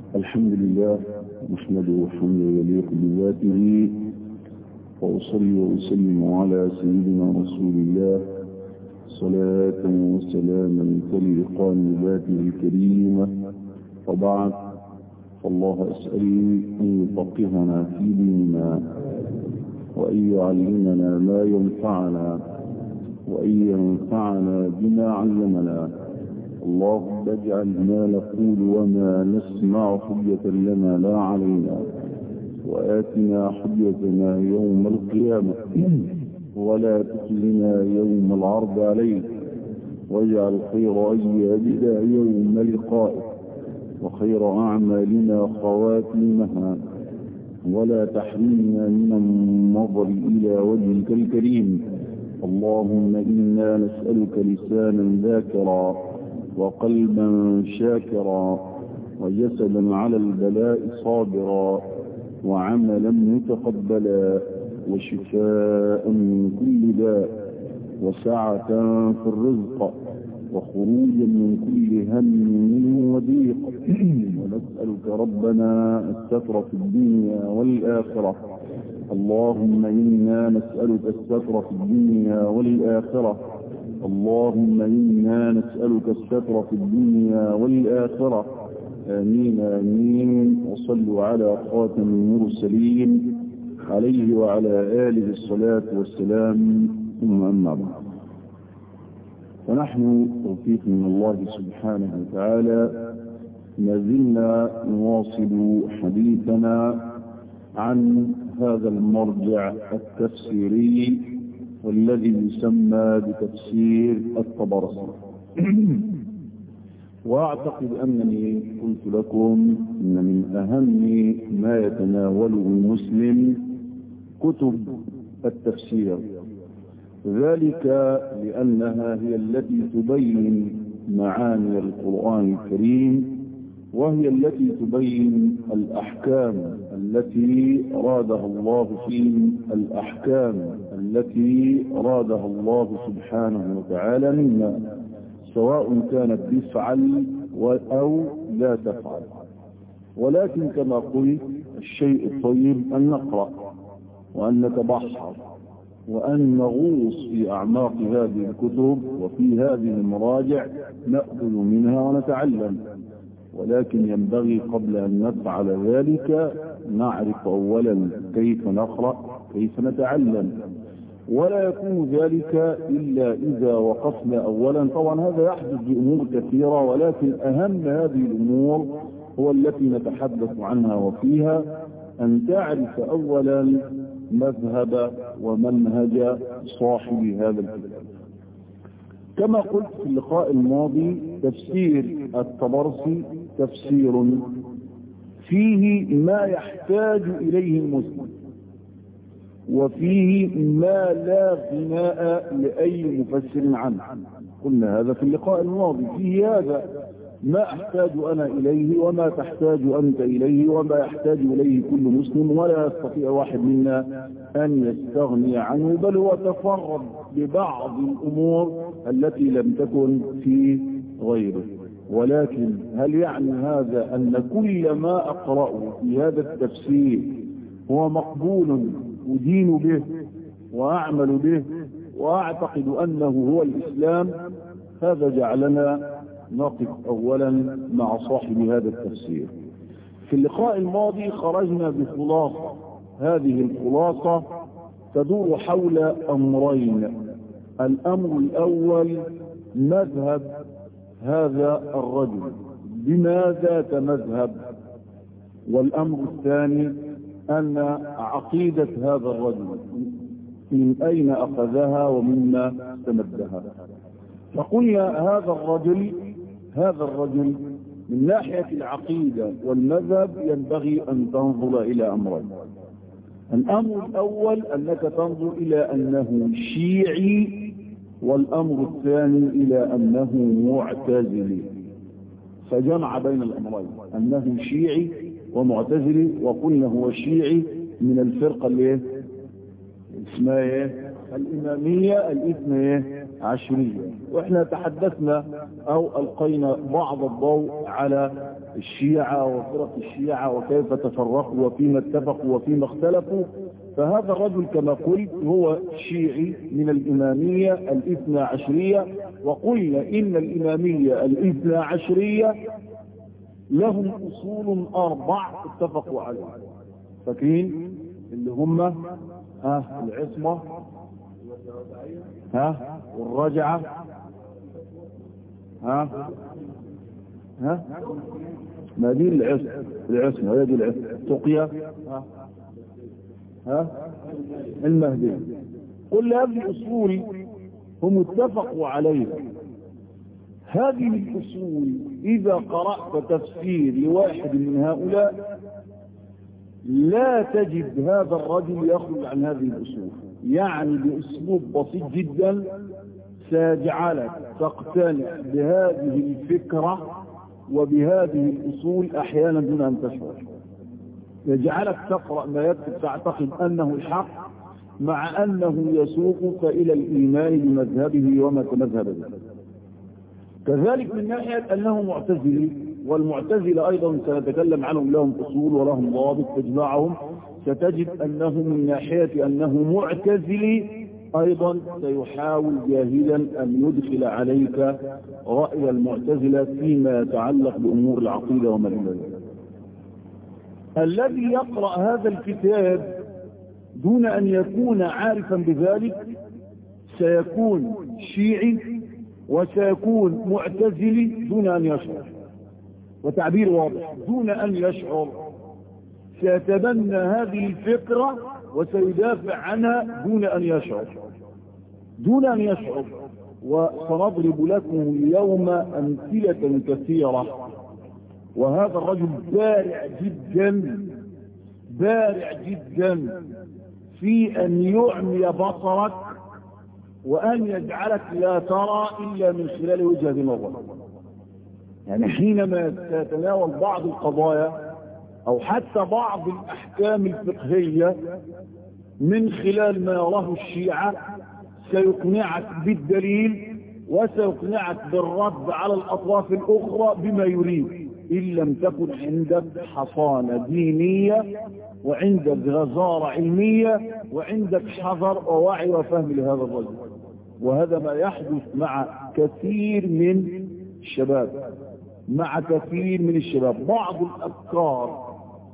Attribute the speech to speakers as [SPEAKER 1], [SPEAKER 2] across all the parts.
[SPEAKER 1] الحمد لله نحمده حمدا يليق بذاته وأصلي وأسلم على سيدنا رسول الله صلاة وسلاما تليقان ذاته الكريمة وبعد فالله أسأل أن يفقهنا في ديننا وأن يعلمنا ما ينفعنا وأن ينفعنا بما علمنا اللهم اجعل ما نقول وما نسمع حجة لنا لا علينا وآتنا حجتنا يوم القيامة ولا تخزنا يوم العرض عليك واجعل خير أيامنا يوم لقائك وخير أعمالنا خواتيمها ولا تحرمنا من النظر إلى وجهك الكريم اللهم إنا نسألك لسانا ذاكرا وقلبا شاكرا وجسدا على البلاء صابرا وعملا متقبلا وشفاء من كل داء وسعة في الرزق وخروجا من كل هم منه وضيق ونسألك ربنا الستر في الدنيا والآخرة اللهم إنا نسألك الستر في الدنيا والآخرة اللهم إنا نسألك الستر في الدنيا والآخرة آمين آمين وصلوا على خاتم المرسلين عليه وعلى آله الصلاة والسلام ثم أما بعد ونحن توفيق من الله سبحانه وتعالى ما زلنا نواصل حديثنا عن هذا المرجع التفسيري والذي يسمى بتفسير الطبرسي واعتقد انني قلت لكم ان من اهم ما يتناوله المسلم كتب التفسير ذلك لانها هي التي تبين معاني القران الكريم وهي التي تبين الأحكام التي رادها الله في الأحكام التي رادها الله سبحانه وتعالى منا سواء كانت تفعل أو لا تفعل ولكن كما قلت الشيء الطيب أن نقرأ وأن نتبحر وأن نغوص في أعماق هذه الكتب وفي هذه المراجع نأخذ منها ونتعلم ولكن ينبغي قبل أن نفعل ذلك نعرف أولا كيف نقرأ كيف نتعلم ولا يكون ذلك إلا إذا وقفنا أولا طبعا هذا يحدث بأمور كثيرة ولكن أهم هذه الأمور هو التي نتحدث عنها وفيها أن تعرف أولا مذهب ومنهج صاحب هذا الكتاب كما قلت في اللقاء الماضي تفسير الطبرسي تفسير فيه ما يحتاج إليه المسلم وفيه ما لا غناء لأي مفسر عنه قلنا هذا في اللقاء الماضي فيه هذا ما أحتاج أنا إليه وما تحتاج أنت إليه وما يحتاج إليه كل مسلم ولا يستطيع واحد منا أن يستغني عنه بل هو تفرد ببعض الأمور التي لم تكن في غيره ولكن هل يعني هذا أن كل ما أقرأه في هذا التفسير هو مقبول أدين به وأعمل به وأعتقد أنه هو الإسلام هذا جعلنا نقف أولا مع صاحب هذا التفسير في اللقاء الماضي خرجنا بخلاصة هذه الخلاصة تدور حول أمرين الأمر الأول مذهب هذا الرجل بماذا تمذهب والأمر الثاني أن عقيدة هذا الرجل من أين أخذها ومما استمدها فقلنا هذا الرجل هذا الرجل من ناحية العقيدة والمذهب ينبغي أن تنظر إلى أمرين الأمر الأول أنك تنظر إلى أنه شيعي والأمر الثاني إلى أنه معتزلي فجمع بين الأمرين أنه شيعي ومعتزلي وقلنا هو شيعي من الفرقة اللي اسمها ايه الإمامية الاثنى عشرية وإحنا تحدثنا أو ألقينا بعض الضوء على الشيعة وفرق الشيعة وكيف تفرقوا وفيما اتفقوا وفيما اختلفوا فهذا الرجل كما قلت هو شيعي من الإمامية الاثنى عشرية وقلنا إن الإمامية الاثنى عشرية لهم أصول أربع اتفقوا عليها فاكرين اللي هم ها العصمة ها والرجعة ها ها ما دي العصمة العصمة هي دي العصمة تقيا ها ها المهدي كل هذه الأصول هم اتفقوا عليها هذه الأصول إذا قرأت تفسير لواحد من هؤلاء لا تجد هذا الرجل يخرج عن هذه الأصول يعني بأسلوب بسيط جدا سيجعلك تقتنع بهذه الفكرة وبهذه الأصول أحيانا دون أن تشعر يجعلك تقرأ ما يكتب تعتقد أنه الحق مع أنه يسوقك إلى الإيمان بمذهبه وما تمذهب به كذلك من ناحية أنه معتزلي والمعتزلة أيضا سنتكلم عنهم لهم أصول ولهم ضوابط تجمعهم ستجد أنه من ناحية أنه معتزلي أيضا سيحاول جاهلا أن يدخل عليك رأي المعتزلة فيما يتعلق بأمور العقيدة وما إلى ذلك الذي يقرأ هذا الكتاب دون أن يكون عارفا بذلك سيكون شيعي وسيكون معتزلي دون أن يشعر وتعبير واضح دون أن يشعر سيتبنى هذه الفكرة وسيدافع عنها دون أن يشعر دون أن يشعر وسنضرب لكم اليوم أمثلة كثيرة وهذا الرجل بارع جدا بارع جدا في أن يعمي بصرك وأن يجعلك لا ترى إلا من خلال وجهة نظر يعني حينما تتناول بعض القضايا أو حتى بعض الأحكام الفقهية من خلال ما يراه الشيعة سيقنعك بالدليل وسيقنعك بالرد على الأطراف الأخرى بما يريد إن لم تكن عندك حصانة دينية وعندك غزارة علمية وعندك حذر ووعي وفهم لهذا الرجل وهذا ما يحدث مع كثير من الشباب مع كثير من الشباب بعض الأفكار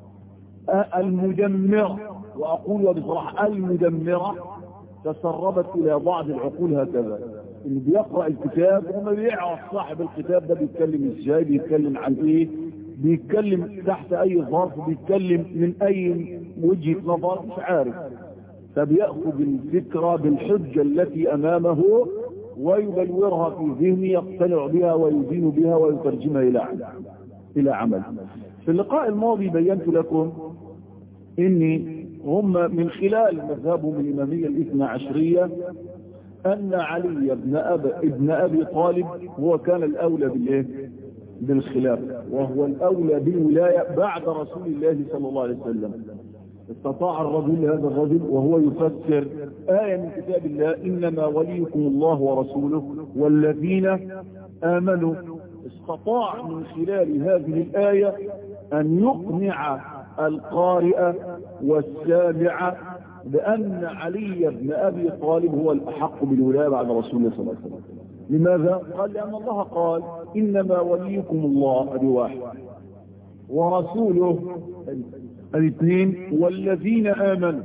[SPEAKER 1] المدمرة وأقول بصراحة المدمرة تسربت إلى بعض العقول هكذا اللي بيقرأ الكتاب وما بيعرف صاحب الكتاب ده بيتكلم ازاي بيتكلم عن ايه بيتكلم تحت اي ظرف بيتكلم من اي وجهة نظر مش عارف فبيأخذ الفكرة بالحجة التي امامه ويبلورها في ذهنه يقتنع بها ويدين بها ويترجمها الى عمل الى عمل في اللقاء الماضي بينت لكم اني هم من خلال مذهبهم الامامية الاثنى عشرية أن علي بن أبي, ابن أبي طالب هو كان الأولى بالإيه؟ بالخلافة وهو الأولى بالولاية بعد رسول الله صلى الله عليه وسلم استطاع الرجل هذا الرجل وهو يفسر آية من كتاب الله إنما وليكم الله ورسوله والذين آمنوا استطاع من خلال هذه الآية أن يقنع القارئ والسامع بأن علي بن أبي طالب هو الأحق بالولاية بعد رسول الله صلى الله عليه وسلم لماذا؟ قال لأن الله قال إنما وليكم الله أبي واحد ورسوله الاثنين والذين آمنوا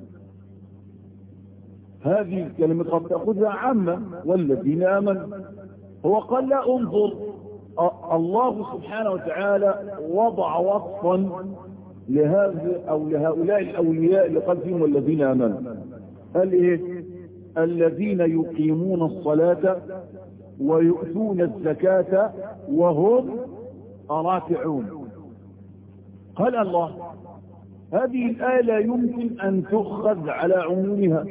[SPEAKER 1] هذه الكلمة قد تأخذها عامة والذين آمنوا هو قال لا انظر الله سبحانه وتعالى وضع وصفا لهذا او لهؤلاء الاولياء اللي قال فيهم والذين امنوا قال ايه الذين يقيمون الصلاة ويؤتون الزكاة وهم راكعون قال الله هذه الآية لا يمكن أن تؤخذ على عمومها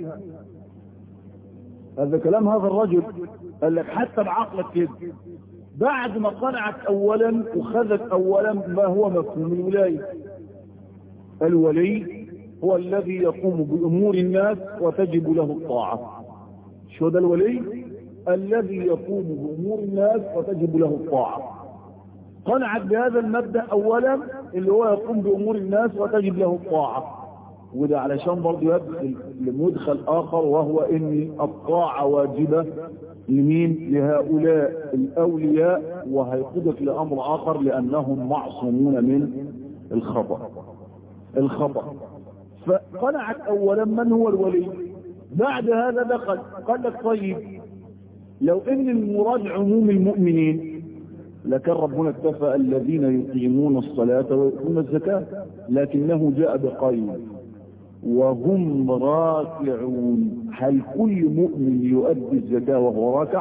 [SPEAKER 1] هذا كلام هذا الرجل قال لك حتى بعقلك كده بعد ما قنعت أولا وخذت أولا ما هو مفهوم الولاية الولي هو الذي يقوم بأمور الناس وتجب له الطاعة شو ده الولي الذي يقوم بأمور الناس وتجب له الطاعة قنعت بهذا المبدأ أولا اللي هو يقوم بأمور الناس وتجب له الطاعة وده علشان برضه يدخل لمدخل آخر وهو إن الطاعة واجبة لمين لهؤلاء الأولياء وهيقودك لأمر آخر لأنهم معصومون من الخطأ الخطأ فقنعت أولا من هو الولي بعد هذا دخل قال لك طيب لو ان المراد عموم المؤمنين لكان ربنا اكتفى الذين يقيمون الصلاة ويؤتون الزكاة لكنه جاء بقيد وهم راكعون هل كل مؤمن يؤدي الزكاة وهو راكع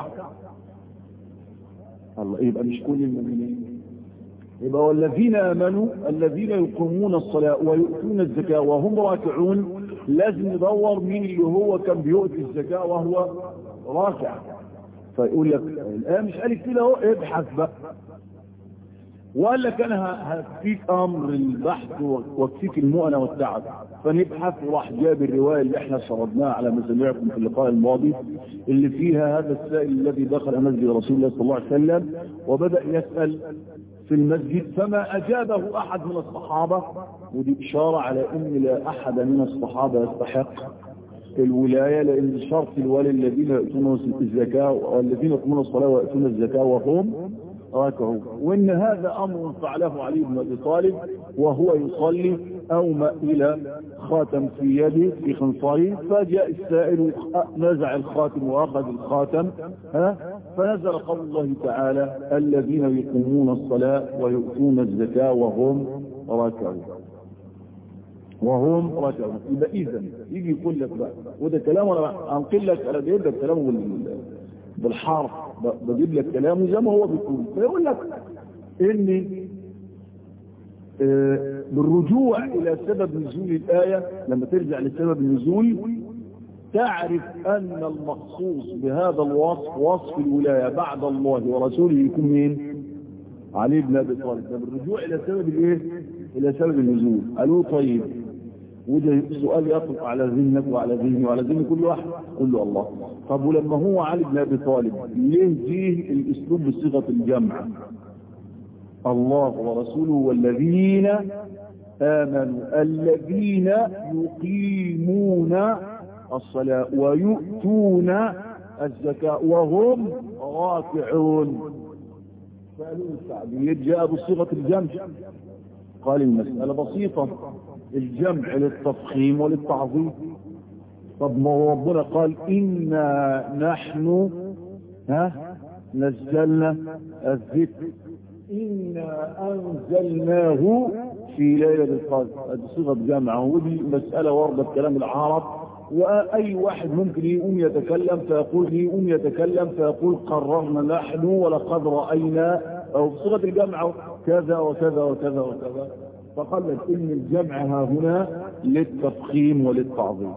[SPEAKER 1] الله يبقى مش كل المؤمنين يبقى والذين آمنوا الذين يقيمون الصلاة ويؤتون الزكاة وهم راكعون لازم ندور مين اللي هو كان بيؤتي الزكاة وهو راكع فيقول لك الآن مش قال كده اهو ابحث بقى وقال لك انا هكفيك امر البحث واكفيك المؤنة والتعب فنبحث وراح جاب الرواية اللي احنا سردناها على مسامعكم في اللقاء الماضي اللي فيها هذا السائل الذي دخل مسجد رسول الله صلى الله عليه وسلم وبدأ يسأل في المسجد فما أجابه أحد من الصحابة ودي إشارة على أن لا أحد من الصحابة يستحق الولاية لأن شرط الولي الذين يأتون الزكاة والذين يقومون الصلاة ويأتون الزكاة وهم راكعون وإن هذا أمر فعله علي بن أبي طالب وهو يصلي أومأ إلى خاتم في يده في خنصره فجاء السائل نزع الخاتم وأخذ الخاتم ها فنزل قول الله تعالى الذين يقومون الصلاة ويؤتون الزكاة وهم راكعون وهم راكعون يبقى إذا يجي يقول لك بقى وده كلام أنا أنقل لك أنا جايب لك كلامه بالحرف بجيب لك كلامه زي ما هو بيقول فيقول لك ان آه بالرجوع الى سبب نزول الايه لما ترجع لسبب النزول تعرف ان المخصوص بهذا الوصف وصف الولايه بعد الله ورسوله يكون مين؟ علي بن ابي طالب بالرجوع الى سبب الايه؟ الى سبب النزول قالوا طيب وده سؤال يطلق على ذهنك وعلى ذهني وعلى ذهن كل واحد قل له الله طب ولما هو علي بن ابي طالب ليه جه الاسلوب بصيغه الجمع الله ورسوله والذين امنوا الذين يقيمون الصلاه ويؤتون الزكاه وهم راكعون سالوا الشعبيه جاء بصيغه الجمع قال المساله بسيطه الجمع للتفخيم وللتعظيم طب ما هو ربنا قال إنا نحن ها نزلنا الذكر إنا أنزلناه في ليلة القدر هذه صيغة جمع ودي مسألة واردة بكلام العرب وأي واحد ممكن يقوم يتكلم فيقول يقوم يتكلم فيقول قررنا نحن ولقد رأينا أو صيغة الجمع كذا وكذا وكذا وكذا فقال لك ان الجمع ها هنا للتفخيم وللتعظيم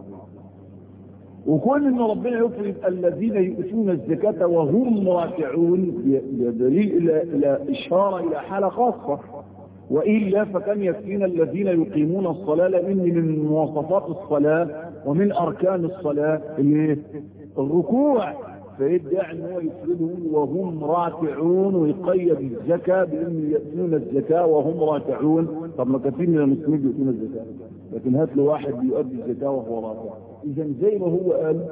[SPEAKER 1] وكون ان ربنا يفرض الذين يؤتون الزكاة وهم راكعون دليل الى, إلى اشارة الى حالة خاصة وإلا فكان يكفينا الذين يقيمون الصلاة لأن من مواصفات الصلاة ومن أركان الصلاة الركوع فيدعي ان هو يفردهم وهم راكعون ويقيد الزكاة بأن يأتون الزكاة وهم راكعون طب ما كثير من المسلمين يؤتون الزكاة لكن هات له واحد بيؤدي الزكاة وهو راكع إذا زي ما هو قال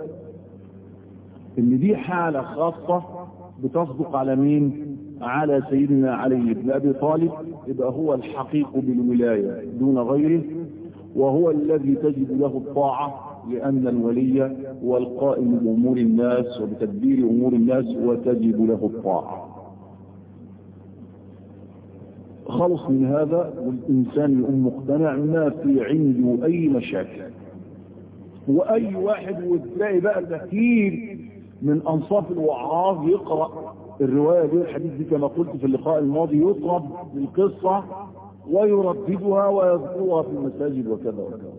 [SPEAKER 1] إن دي حالة خاصة بتصدق على مين؟ على سيدنا علي بن أبي طالب يبقى هو الحقيق بالولاية دون غيره وهو الذي تجد له الطاعة لأن الولي هو القائم بأمور الناس وبتدبير أمور الناس وتجب له الطاعة خلص من هذا والإنسان يكون مقتنع ما في عنده أي مشاكل وأي واحد وتلاقي بقى كثير من أنصاف الوعاظ يقرأ الرواية دي الحديث دي كما قلت في اللقاء الماضي يطرب بالقصة ويرددها ويذكرها في المساجد وكذا وكذا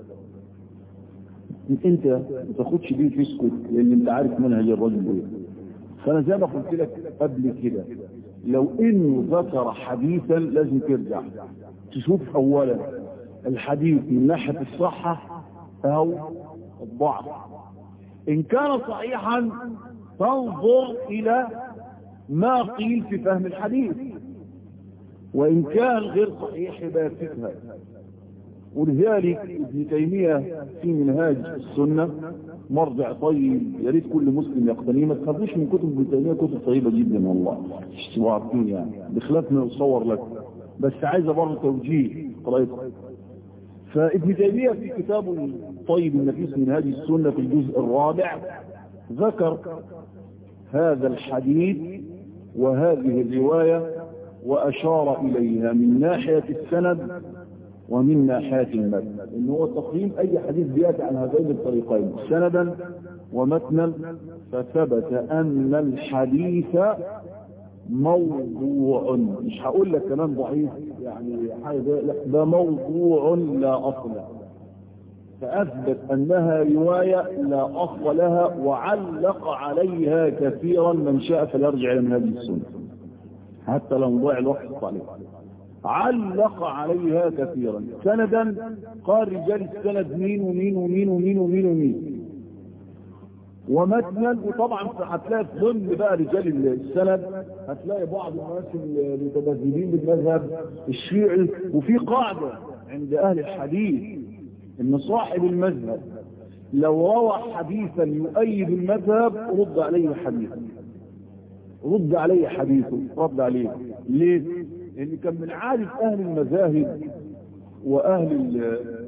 [SPEAKER 1] انت ما تاخدش بيه تسكت لان انت عارف منهج الرجل ايه فانا زي ما قلت لك قبل كده لو انه ذكر حديثا لازم ترجع تشوف اولا الحديث من ناحيه الصحه أو الضعف إن كان صحيحا تنظر إلى ما قيل في فهم الحديث وإن كان غير صحيح يبقى يكتبها ولذلك ابن تيمية في منهاج السنة مرجع طيب يا ريت كل مسلم يقتنيه ما تخافوش من كتب ابن تيمية كتب طيبة جدا والله تبقوا عارفين يعني بخلاف ما يصور لك بس عايزة برضه توجيه قرايتها فابن تيمية في كتابه الطيب النفيس منهاج السنة في الجزء الرابع ذكر هذا الحديث وهذه الرواية وأشار إليها من ناحية السند ومن ناحية المتن إن هو تقييم أي حديث بيأتي عن هذين الطريقين سندا ومتنا فثبت أن الحديث موضوع مش هقول لك كمان ضعيف يعني حاجة لا ده موضوع لا أصل له فأثبت أنها رواية لا أصل لها وعلق عليها كثيرا من شاء فليرجع إلى منهج السنة حتى لو ضيع الوقت عليه علق عليها كثيرا سندا قال رجال السند مين ومين ومين ومين ومين ومين ومتنا وطبعا هتلاقي في ضمن بقى رجال السند هتلاقي بعض الناس المتبذلين بالمذهب الشيعي وفي قاعدة عند أهل الحديث ان صاحب المذهب لو روى حديثا يؤيد المذهب رد عليه حديثا رد عليه حديثه رد عليه ليه لان كان من عادة اهل المذاهب واهل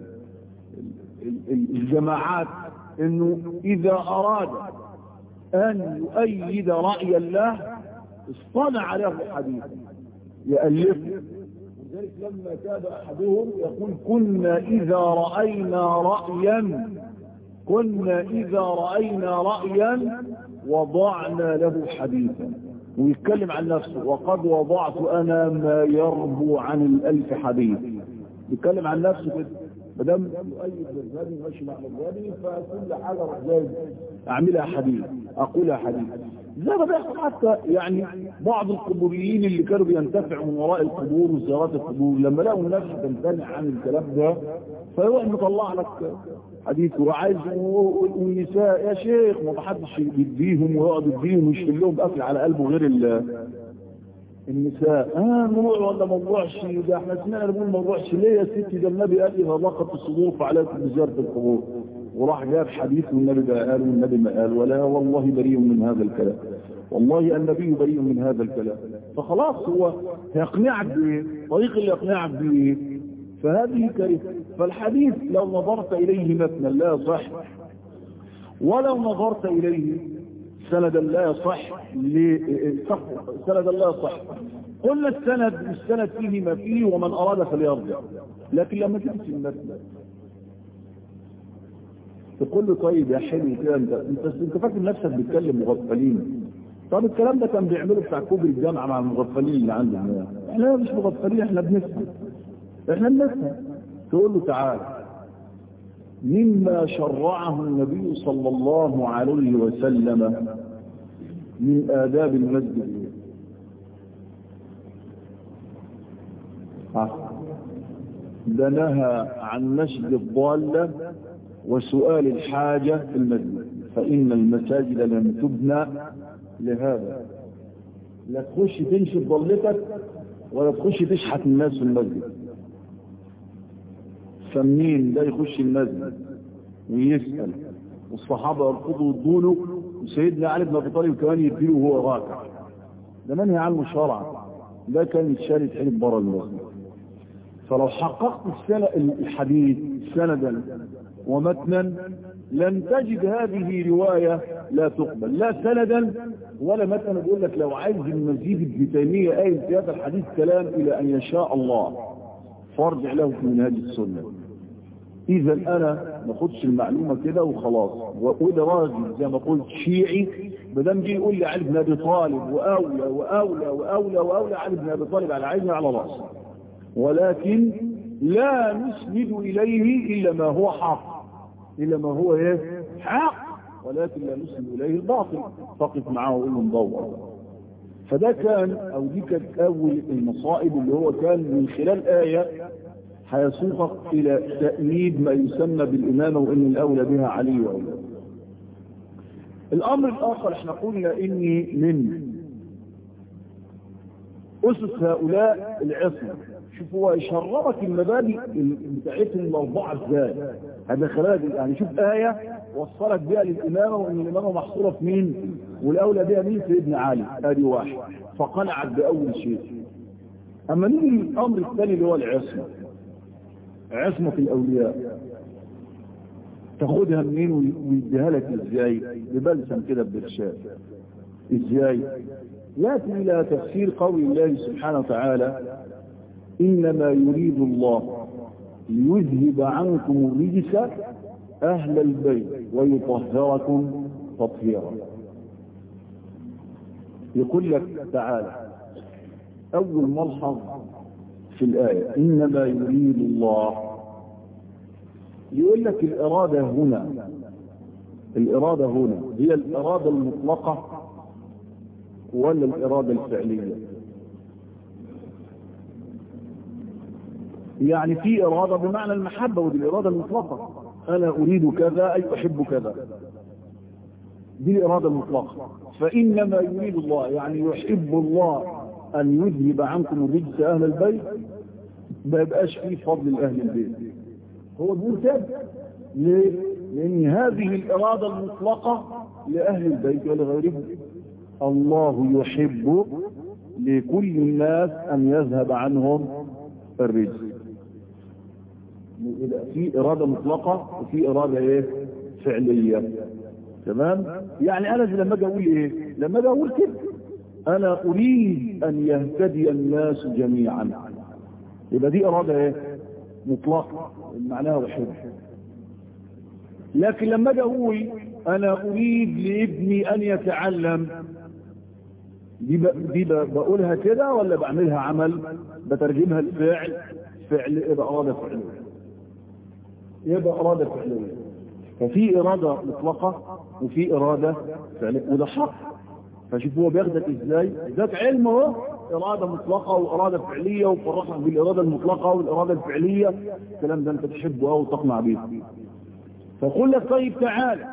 [SPEAKER 1] الجماعات انه اذا اراد ان يؤيد رأي الله اصطنع له حديثا يألفه لذلك لما كاد احدهم يقول كنا اذا رأينا رأيا كنا اذا رأينا رأيا وضعنا له حديثا ويتكلم عن نفسه وقد وضعت انا ما يربو عن الالف حديث يتكلم عن نفسه كده ما دام يؤيد مذهبي ماشي مع مذهبي فكل حاجه اروح جاي اعملها حديث اقولها حديث زي ما بيحصل حتى يعني بعض القبوريين اللي كانوا بينتفعوا من وراء القبور وزيارات القبور لما لقوا الناس تمتنع عن الكلام ده فيروح مطلع لك حديث وعايز والنساء يا شيخ ما حدش يديهم ويقعد يديهم ويشيل لهم قفل على قلبه غير النساء اه نروح ولا ما نروحش ده احنا سمعنا نقول ما نروحش ليه يا ستي ده النبي قال اذا ضاقت الصدور فعليكم بزياره القبور وراح جاب حديث والنبي ده قال والنبي ما قال ولا والله بريء من هذا الكلام والله النبي بريء من هذا الكلام فخلاص هو يقنعك بايه طريق اللي يقنعك بايه فهذه كارثه فالحديث لو نظرت اليه متنا لا يصح ولو نظرت اليه سندا لا يصح سندا لا يصح قلنا السند السند فيه ما فيه ومن اراد فليرجع لكن لما تمسك المتن تقول له طيب يا حلو كده انت انت انت فاكر نفسك بتكلم مغفلين طب الكلام ده كان بيعمله بتاع كوبري الجامعه مع المغفلين اللي عندنا احنا مش مغفلين احنا بنفهم احنا بنفهم تقول له تعال مما شرعه النبي صلى الله عليه وسلم من آداب المسجد ده نهى عن نشد الضالة وسؤال الحاجة في المسجد فإن المساجد لم تبنى لهذا لا تخش تنشد ضلتك ولا تخش تشحت الناس في المسجد فمنين ده يخش المسجد ويسأل والصحابة يرفضوا يدوله وسيدنا علي بن ابي طالب كمان يديله وهو راكع ده منهي عنه شرعا ده كان يتشال يتحلب بره المسجد فلو حققت الحديث سندا ومتنا لن تجد هذه رواية لا تقبل لا سندا ولا متنا بقول لك لو عايز المزيد ابن تيمية قايل في هذا الحديث كلام إلى أن يشاء الله فارجع له في منهاج السنة إذا أنا ما اخدش المعلومة كده وخلاص وده راجل زي ما قلت شيعي بدم جه يقول لي علي بن أبي طالب وأولى وأولى وأولى وأولى علي بن أبي طالب على عيني على راسي ولكن لا نسند إليه إلا ما هو حق إلا ما هو إيه حق ولكن لا نسند إليه الباطل فقف معه وقول له ندور فده كان أو دي كانت أول المصائب اللي هو كان من خلال آية هيسوقك إلى تأييد ما يسمى بالإمامة وإن الأولى بها علي وأولى الأمر الآخر احنا قلنا إني من أسس هؤلاء العصمة شوف هو يشربك المبادئ بتاعتهم الأربعة ازاي هذا خلاص يعني شوف آية وصلك بها للإمامة وإن الإمامة محصورة في مين والأولى بها مين سيدنا علي هذه واحد فقنعت بأول شيء أما نيجي الأمر الثاني اللي هو العصمة عصمة الأولياء تاخدها منين ويديها لك ازاي ببلسم كده بإرشاد ازاي يأتي إلى تفسير قول الله سبحانه وتعالى إنما يريد الله ليذهب عنكم الرجس أهل البيت ويطهركم تطهيرا يقول لك تعالى أول ملحظ في الآية إنما يريد الله يقول لك الإرادة هنا الإرادة هنا هي الإرادة المطلقة ولا الإرادة الفعلية يعني في إرادة بمعنى المحبة ودي الإرادة المطلقة أنا أريد كذا أي أحب كذا دي الإرادة المطلقة فإنما يريد الله يعني يحب الله أن يذهب عنكم الرجس أهل البيت ما يبقاش فيه فضل لأهل البيت هو بيقول كده ليه؟ لأن هذه الإرادة المطلقة لأهل البيت ولغيرهم الله يحب لكل الناس أن يذهب عنهم الرجس في إرادة مطلقة وفي إرادة إيه فعلية تمام يعني أنا لما أجي أقول إيه لما أجي أقول كده أنا أريد أن يهتدي الناس جميعا يبقى دي إرادة إيه مطلقة معناها وحب لكن لما أجي أقول أنا أريد لابني أن يتعلم دي, ب... دي ب... بقولها كده ولا بعملها عمل بترجمها الفعل فعل يبقى إرادة فعلية يبقى إرادة فعلية ففي إرادة مطلقة وفي إرادة فعلية وده حق فشوف هو بياخدك ازاي ذات علم اهو إرادة مطلقة وإرادة فعلية وفرقك بالإرادة المطلقة والإرادة الفعلية الكلام ده أنت تحبه أو تقنع به فقل لك طيب تعالى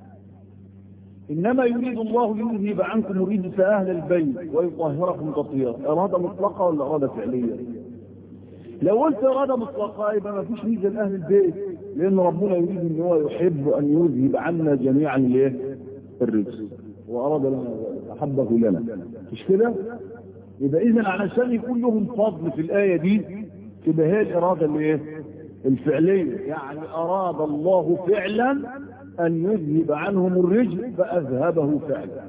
[SPEAKER 1] إنما يريد الله ليذهب عنكم الرجس أهل البيت ويطهركم تطهيرا إرادة مطلقة ولا إرادة فعلية لو قلت إرادة مطلقة يبقى ما فيش ميزة لأهل البيت لأن ربنا يريد أن هو يحب أن يذهب عنا جميعا ليه الرجس وأراد لنا أحبه لنا مش كده يبقى إذا علشان يكون لهم فضل في الآية دي تبقى هي الإرادة اللي إيه الفعلية يعني أراد الله فعلا أن يذهب عنهم الرجل فأذهبه فعلا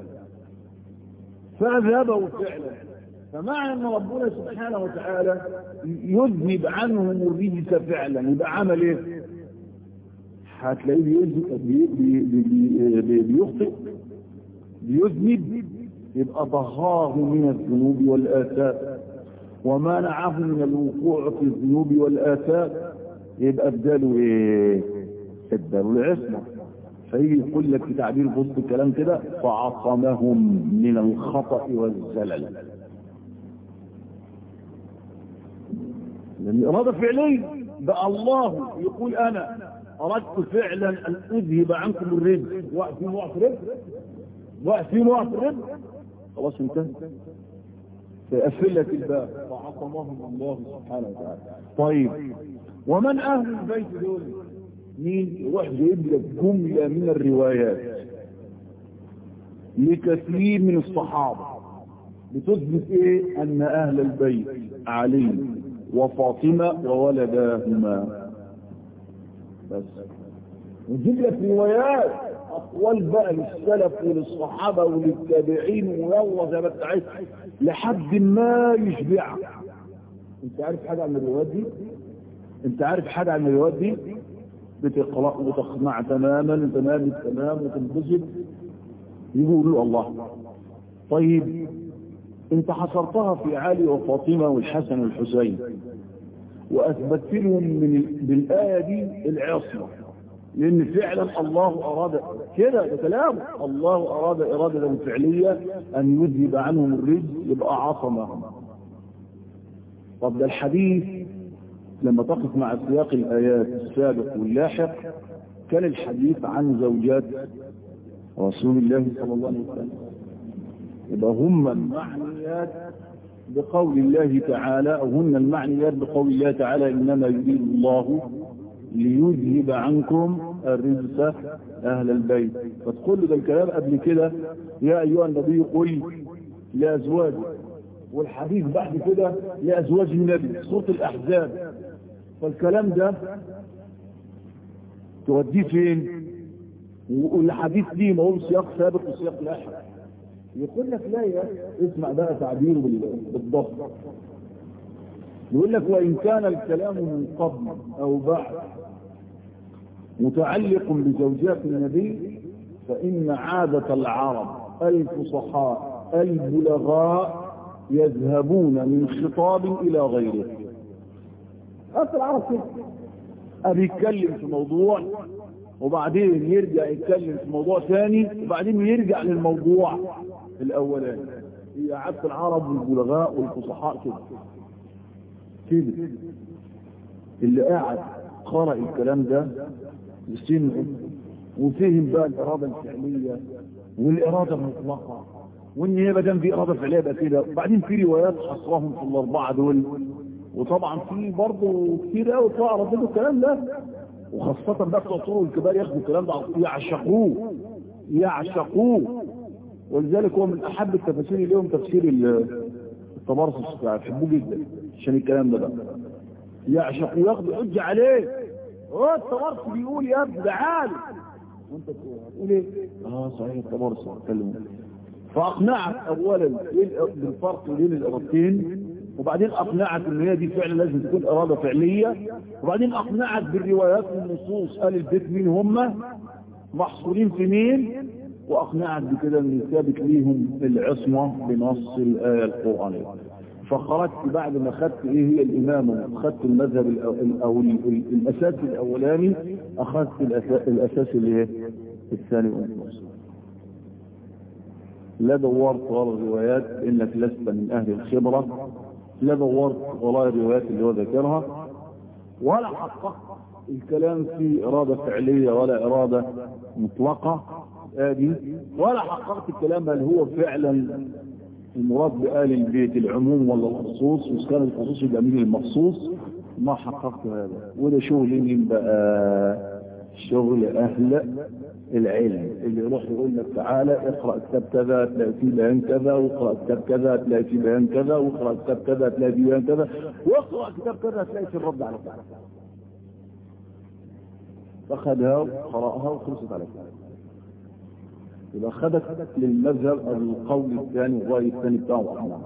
[SPEAKER 1] فأذهبه فعلا فمعنى أن ربنا سبحانه وتعالى يذهب عنهم الرجس فعلا يبقى عمل إيه هتلاقيه بيخطئ بيذنب يبقى ضهاه من الذنوب والآثام ومنعه من الوقوع في الذنوب والآثام يبقى اداله ايه اداله العصمة فيجي يقول لك في تعبير بص الكلام كده فعصمهم من الخطأ والزلل لأن إرادة فعلية بقى الله يقول أنا أردت فعلا أن أذهب عنكم الرزق وقت نوع في رزق وقت نوع في الرزق خلاص انتهى فيقفل لك الباب فعصمهم الله سبحانه وتعالى طيب ومن أهل البيت دول مين يروح جايب لك جملة من الروايات لكثير من الصحابة بتثبت ايه ان اهل البيت علي وفاطمة وولداهما بس ونجيب لك روايات اقوال بقى للسلف وللصحابة وللتابعين ويلا زي ما انت عايز لحد ما يشبعك انت عارف حاجة عن الروايات دي انت عارف حاجة عن الروايات دي بتقرأ وتقنع تماما تمام التمام وتنبسط يقولوا الله طيب انت حصرتها في علي وفاطمة والحسن والحسين واثبتت لهم من بالآية دي العصمة لان فعلا الله اراد كده ده كلام الله اراد ارادة فعلية ان يذهب عنهم الرزق يبقى عصمهم طب ده الحديث لما تقف مع سياق الآيات السابق واللاحق كان الحديث عن زوجات رسول الله صلى الله عليه وسلم يبقى هم المعنيات بقول الله تعالى أو هن المعنيات بقول الله تعالى إنما يريد الله ليذهب عنكم الرجس أهل البيت فتقول ده الكلام قبل كده يا أيها النبي قل لأزواجك والحديث بعد كده لأزواج النبي سورة الأحزاب فالكلام ده توديه فين والحديث ليه ما هو سياق سابق وسياق لاحق يقول لك لا يا اسمع بقى تعبيره بالضبط يقول لك وإن كان الكلام من قبل أو بعد متعلق بزوجات النبي فإن عادة العرب الفصحاء البلغاء يذهبون من خطاب إلى غيره أصل العرب كده أبي يتكلم في موضوع وبعدين يرجع يتكلم في موضوع ثاني وبعدين يرجع للموضوع الأولاني هي عادة العرب والبلغاء والفصحاء كده كده اللي قاعد قرأ الكلام ده بسنه وفهم بقى الإرادة الفعلية والإرادة المطلقة وإن هي ما دام في إرادة فعلية بقى كده وبعدين في روايات حصرهم في الأربعة دول وطبعا في برضه كتير قوي تقرا ردوا الكلام ده وخاصة بقى بتوع الطرق الكبار ياخدوا الكلام ده يعشقوه يعشقوه ولذلك هو من أحب التفاسير اليوم تفسير التبرصص بيحبوه جدا عشان الكلام ده بقى يعشقوه ياخدوا حجة عليه هو التبرص بيقول يا ابني ده عالم وانت تقول ايه؟ اه صحيح التبرص اتكلم فاقنعك اولا بالفرق بين الارادتين وبعدين اقنعك ان هي دي فعلا لازم تكون اراده فعليه وبعدين اقنعك بالروايات والنصوص قال البيت مين هم محصورين في مين واقنعك بكده ان ثابت ليهم العصمه بنص الايه القرانيه فخرجت بعد ما خدت ايه هي الامامه خدت المذهب او الاساس الاولاني اخذت الاساس اللي هي الثاني والنص لا دورت وراء الروايات انك لست من اهل الخبره لا دورت وراء الروايات اللي هو ذكرها ولا حققت الكلام في إرادة فعلية ولا إرادة مطلقة آدي ولا حققت الكلام هل هو فعلا المراد بآل البيت العموم ولا الخصوص وكان الخصوص يبقى من المخصوص ما حققت هذا وده شغل مين بقى شغل أهل العلم اللي يروح يقول لك تعالى اقرأ كتاب كذا تلاقي فيه بيان كذا واقرأ كتاب كذا تلاقي فيه بيان كذا واقرأ كتاب كذا تلاقي فيه بيان كذا واقرأ كتاب كذا تلاقي فيه الرد على كذا فأخذها وقرأها وخلصت على كذا يبقى خدت للمذهب القول الثاني والرأي الثاني بتاعه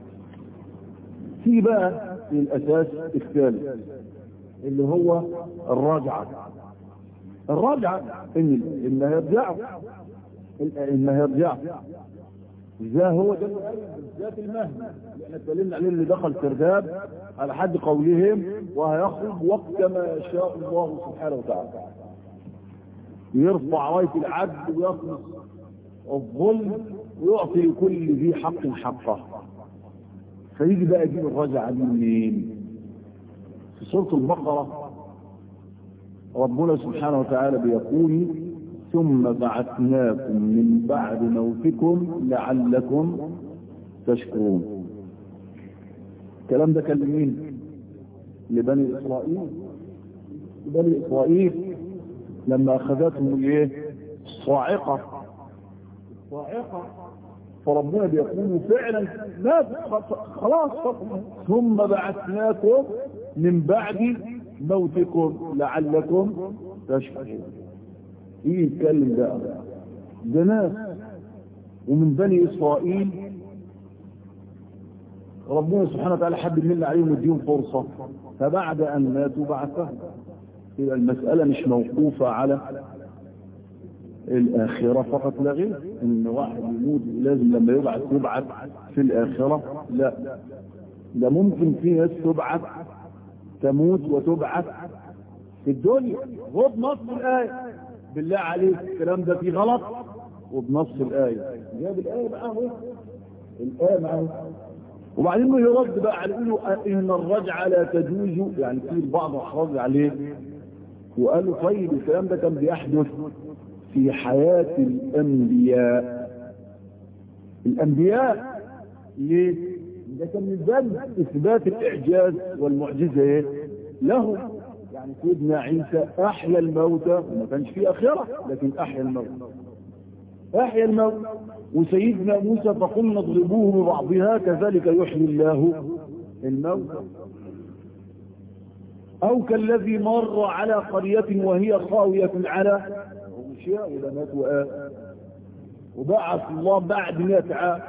[SPEAKER 1] في بقى للأساس الثالث اللي هو الراجعة الراجعة إن إنها يرجعوا إنها يرجعوا ذا هو ده بالذات المهد احنا اتكلمنا عليه اللي دخل سرداب على حد قولهم وهيخرج وقت ما يشاء الله سبحانه وتعالى يرفع رايه العدل ويخلص الظلم ويعطي لكل ذي حق حقه فيجي بقى يجيب الرجعه دي منين؟ في سوره البقره ربنا سبحانه وتعالى بيقول ثم بعثناكم من بعد موتكم لعلكم تشكرون الكلام ده كان لمين لبني اسرائيل بني اسرائيل لما اخذتهم الايه الصاعقه الصاعقه فربنا بيقول فعلا مات خلاص ثم بعثناكم من بعد موتكم لعلكم تشكرون ايه يتكلم ده ده ناس ومن بني اسرائيل ربنا سبحانه وتعالى حب منا عليهم يديهم فرصة فبعد ان ماتوا بعثهم يبقى المسألة مش موقوفة على الآخرة فقط لا غير إن واحد يموت لازم لما يبعث يبعث في الآخرة لا ده ممكن في ناس تبعث تموت وتبعث في الدنيا هو بنص الآية بالله عليك الكلام ده فيه غلط وبنص الآية جاب الآية معاه الآية معاه وبعدين يرد بقى على انه ان الرجعه لا تجوز يعني في البعض احرج عليه وقالوا طيب الكلام ده كان بيحدث في حياه الانبياء الانبياء ليه؟ ده كان من باب اثبات الاعجاز والمعجزه ايه؟ لهم يعني سيدنا عيسى احيا الموتى وما كانش فيه اخره لكن احيا الموتى احيا الموت وسيدنا موسى فقلنا اضربوه ببعضها كذلك يحيي الله الموت او كالذي مر على قرية وهي خاوية على عروشها ولا مات وآه وبعث الله بعد مئة عام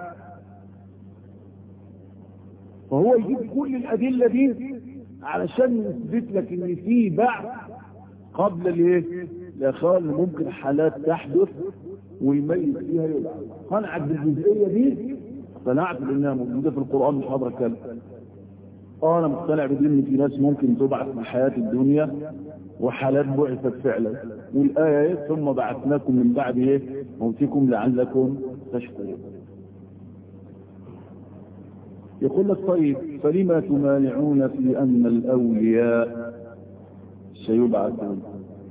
[SPEAKER 1] فهو يجيب كل الأدلة دي علشان يثبت لك ان في بعث قبل الايه؟ الاخر ممكن حالات تحدث ويميز فيها يبقى قنعت بالجزئيه دي قنعت بانها موجوده في القران مش هقدر اتكلم اه انا مقتنع بدي ان في ناس ممكن تبعث في حياه الدنيا وحالات بعثت فعلا والايه ايه ثم بعثناكم من بعد ايه موتكم لعلكم تشكرون يقول لك طيب فلما تمانعون في ان الاولياء سيبعثون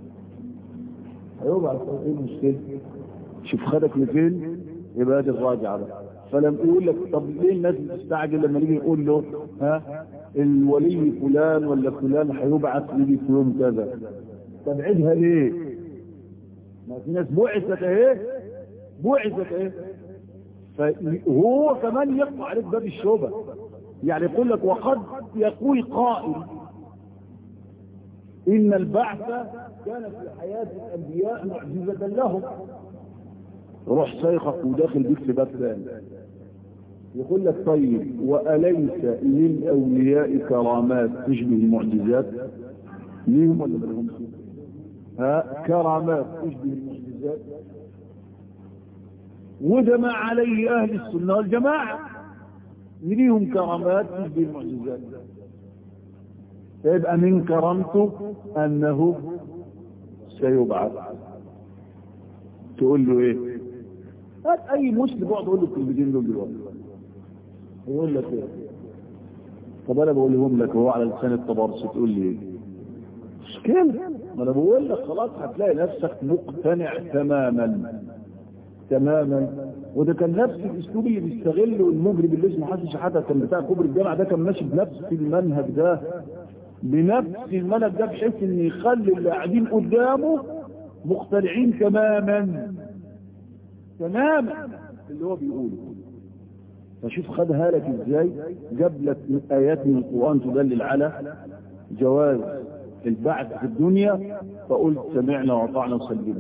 [SPEAKER 1] هيبعث ايه المشكله شوف خدك لفين يبقى دي الراجعه بقى فلم يقول لك طب ليه الناس بتستعجل لما نيجي نقول له ها الولي فلان ولا فلان هيبعث يجي في يوم كذا طب عيدها ليه؟ ما في ناس بعثت اهي بعثت اهي فهو كمان يقطع عليك باب الشوبه يعني يقول لك وقد يقول قائل ان البعث كان في حياه الانبياء معجزه لهم روح سيخك وداخل بيك في باب ثاني يقول لك طيب وأليس للأولياء كرامات تشبه المعجزات ليهم ولا لهم ها كرامات تشبه المعجزات وده ما عليه أهل السنة والجماعة ليهم كرامات تشبه المعجزات يبقى من كرامته أنه سيبعث تقول له ايه هات اي مسلم اقعد اقول له الكلمتين دول دلوقتي يقول لك ايه طب انا بقول لهم لك هو على لسان التبرص تقول لي ايه مش كده ما انا بقول لك خلاص هتلاقي نفسك مقتنع تماما تماما وده كان نفس الاسلوب اللي بيستغله المجرم اللي اسمه حسن شحاته كان بتاع كوبري الجامعه ده كان ماشي بنفس المنهج ده بنفس المنهج ده بحيث ان يخلي اللي قاعدين قدامه مقتنعين تماما تماما اللي هو بيقوله فشوف خدها لك ازاي جاب لك ايات من القران تدلل على جواز البعث في الدنيا فقلت سمعنا واطعنا وسلمنا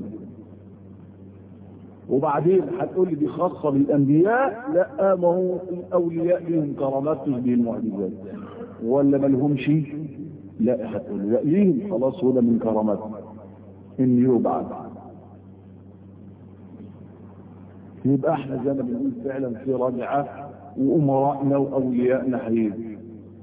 [SPEAKER 1] وبعدين هتقول لي دي خاصه بالانبياء لا ما هو الاولياء لهم كرامات تشبه المعجزات ولا ما لهمش لا هتقول لي لا ليهم خلاص هو من كراماتهم ان يبعث يبقى احنا زي ما بنقول فعلا في رجعه وامراءنا واوليائنا هيجوا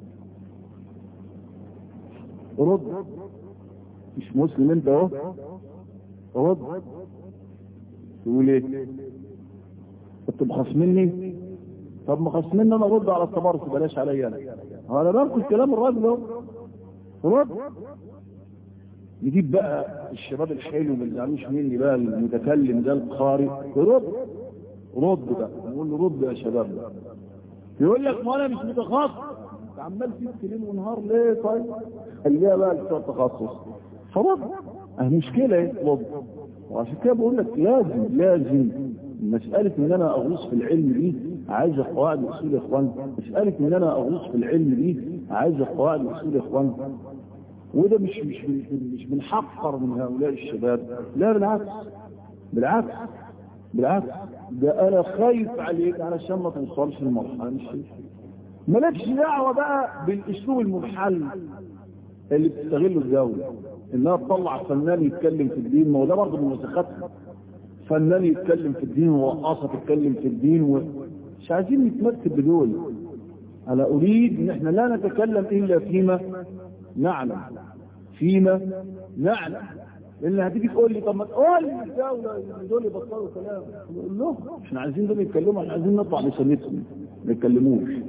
[SPEAKER 1] رد مش مسلم انت اهو رد تقول ايه كنت مخصمني طب مخصمني انا ارد على التبرس بلاش عليا انا انا بنقل كلام الراجل اهو رد نجيب بقى الشباب الحلو ما يزعلوش مني بقى المتكلم ده القارئ يرد رد بقى نقول له رد يا شباب يقول لك ما انا مش متخصص انت عمال تبكي ليل ونهار ليه طيب خليها بقى بتوع التخصص فرد اه مشكله ايه رد وعشان كده بقول لك لازم لازم مسألة ان انا اغوص في العلم دي عايزة قواعد اصول يا اخوان مسألة ان انا اغوص في العلم دي عايزة قواعد اصول يا اخوان وده مش مش مش بنحقر من هؤلاء الشباب لا بالعكس بالعكس بالعكس ده انا خايف عليك علشان ما توصلش للمرحله مش مالكش دعوه بقى بالاسلوب المنحل اللي بتستغله الدوله انها تطلع فنان يتكلم في الدين ما هو ده برضه من وسخاتها فنان يتكلم في الدين ورقاصه تتكلم في الدين و... مش عايزين نتمثل بدول انا اريد ان احنا لا نتكلم الا فيما نعلم فيما نعلم لان هتيجي تقول لي طب ما تقول لي الدوله دول يبطلوا كلام نقول لهم احنا عايزين دول يتكلموا احنا عايزين نطلع لسنتهم ما يتكلموش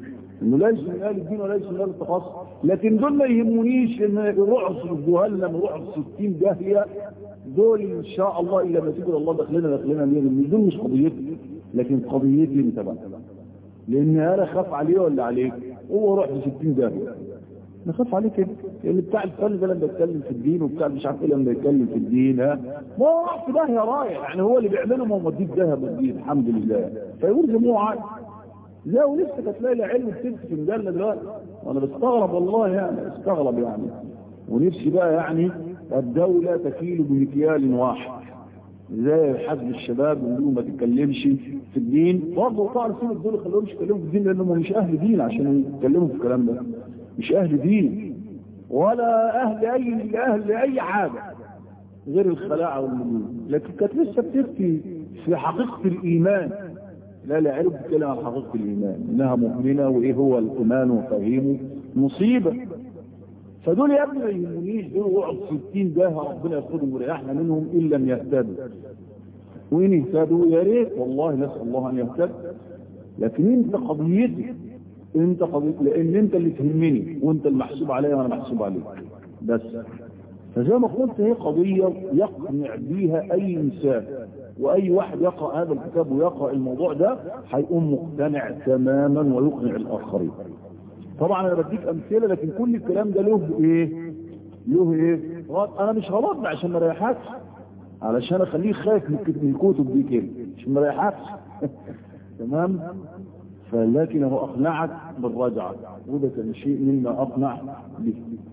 [SPEAKER 1] انه ليس من اهل الدين وليس من اهل التخصص لكن دول ما يهمونيش ان رعص جهنم رعص 60 داهيه دول ان شاء الله الا ما تقول الله دخلنا دخلنا مين دول مش قضيتي لكن قضيتي انت بقى لان انا خاف عليه ولا عليك هو روح ل 60 داهيه نخاف عليه كده اللي بتاع الفن ده لما يتكلم في الدين وبتاع مش عارف ايه لما يتكلم في الدين ها ما هو راح في داهيه رايح يعني هو اللي بيعمله ما هو مديك ذهب الدين الحمد لله فيقول جمهور عادي لا ولسه هتلاقي العلم بتمسك في مجله دلوقتي وانا بستغرب والله يعني استغرب يعني ونفسي بقى يعني الدولة تكيل بمكيال واحد زي حزب الشباب يقولوا ما تتكلمش في الدين برضه طبعا سيب الدول خلوهمش يتكلموا في الدين لانهم مش اهل دين عشان يتكلموا في الكلام ده مش اهل دين ولا اهل اي اهل اي حاجه غير الخلاعه والمجون لكن كانت لسه بتفتي في حقيقه الايمان لا لا عرف تتكلم عن حقيقه الايمان انها مؤمنه وايه هو الايمان وفهيمه مصيبه فدول يا ابني ما يهمنيش دول وقعوا 60 داهه ربنا ياخذهم ويريحنا منهم ان لم يهتدوا وان اهتدوا يا ريت والله نسال الله ان يهتد لكن انت قضيتك انت قضيتك لان انت اللي تهمني وانت المحسوب عليا وانا محسوب عليك بس فزي ما قلت هي قضيه يقنع بيها اي انسان واي واحد يقرا هذا الكتاب ويقرا الموضوع ده هيقوم مقتنع تماما ويقنع الاخرين طبعا انا بديك امثله لكن كل الكلام ده له ايه له ايه انا مش هرد عشان ما اريحكش علشان اخليك خايف من الكتب دي كده عشان ما اريحكش تمام فلكنه اقنعك بالرجعه وده كان شيء مما اقنع به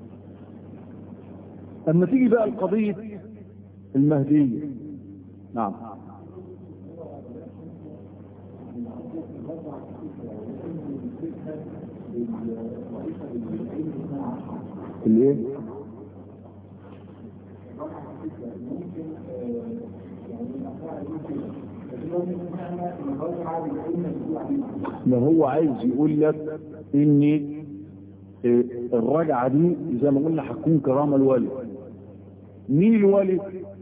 [SPEAKER 1] اما تيجي بقى القضيه المهديه نعم الايه ما هو عايز يقول لك ان الرجعه دي زي ما قلنا هتكون كرامه الوالد مين الوالد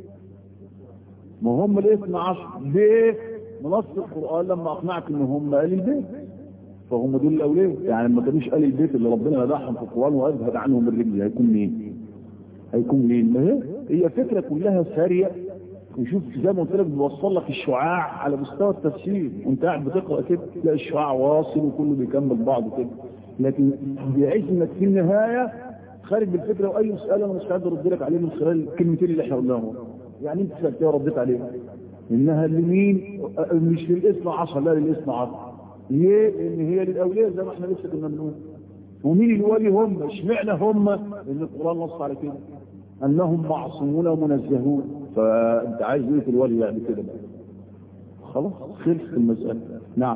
[SPEAKER 1] ما هم الاثنى عشر ليه منص القران لما اقنعك ان هم اهل البيت فهم دول الاولياء يعني ما كانوش اهل البيت اللي ربنا مدحهم في القران واذهب عنهم الرجل هيكون مين هيكون مين ما هي هي فكره كلها ساريه وشوف زي ما قلت لك بيوصل لك الشعاع على مستوى التفسير وانت قاعد بتقرا كده تلاقي الشعاع واصل وكله بيكمل بعضه كده لكن بيعيش انك في النهايه خارج بالفكره واي سؤال انا مستعد ارد لك عليه من خلال الكلمتين اللي احنا قلناهم يعني انت سالتها ورديت عليها انها لمين مش للاثنى عشر لا للاثنى عشر ليه؟ لان هي للاولياء زي ما احنا لسه كنا بنقول ومين الولي هم؟ اشمعنى هم؟ لان القران نص على كده انهم معصومون ومنزهون فانت عايز ايه في الولي يعني كده بقى خلاص خلص المساله نعم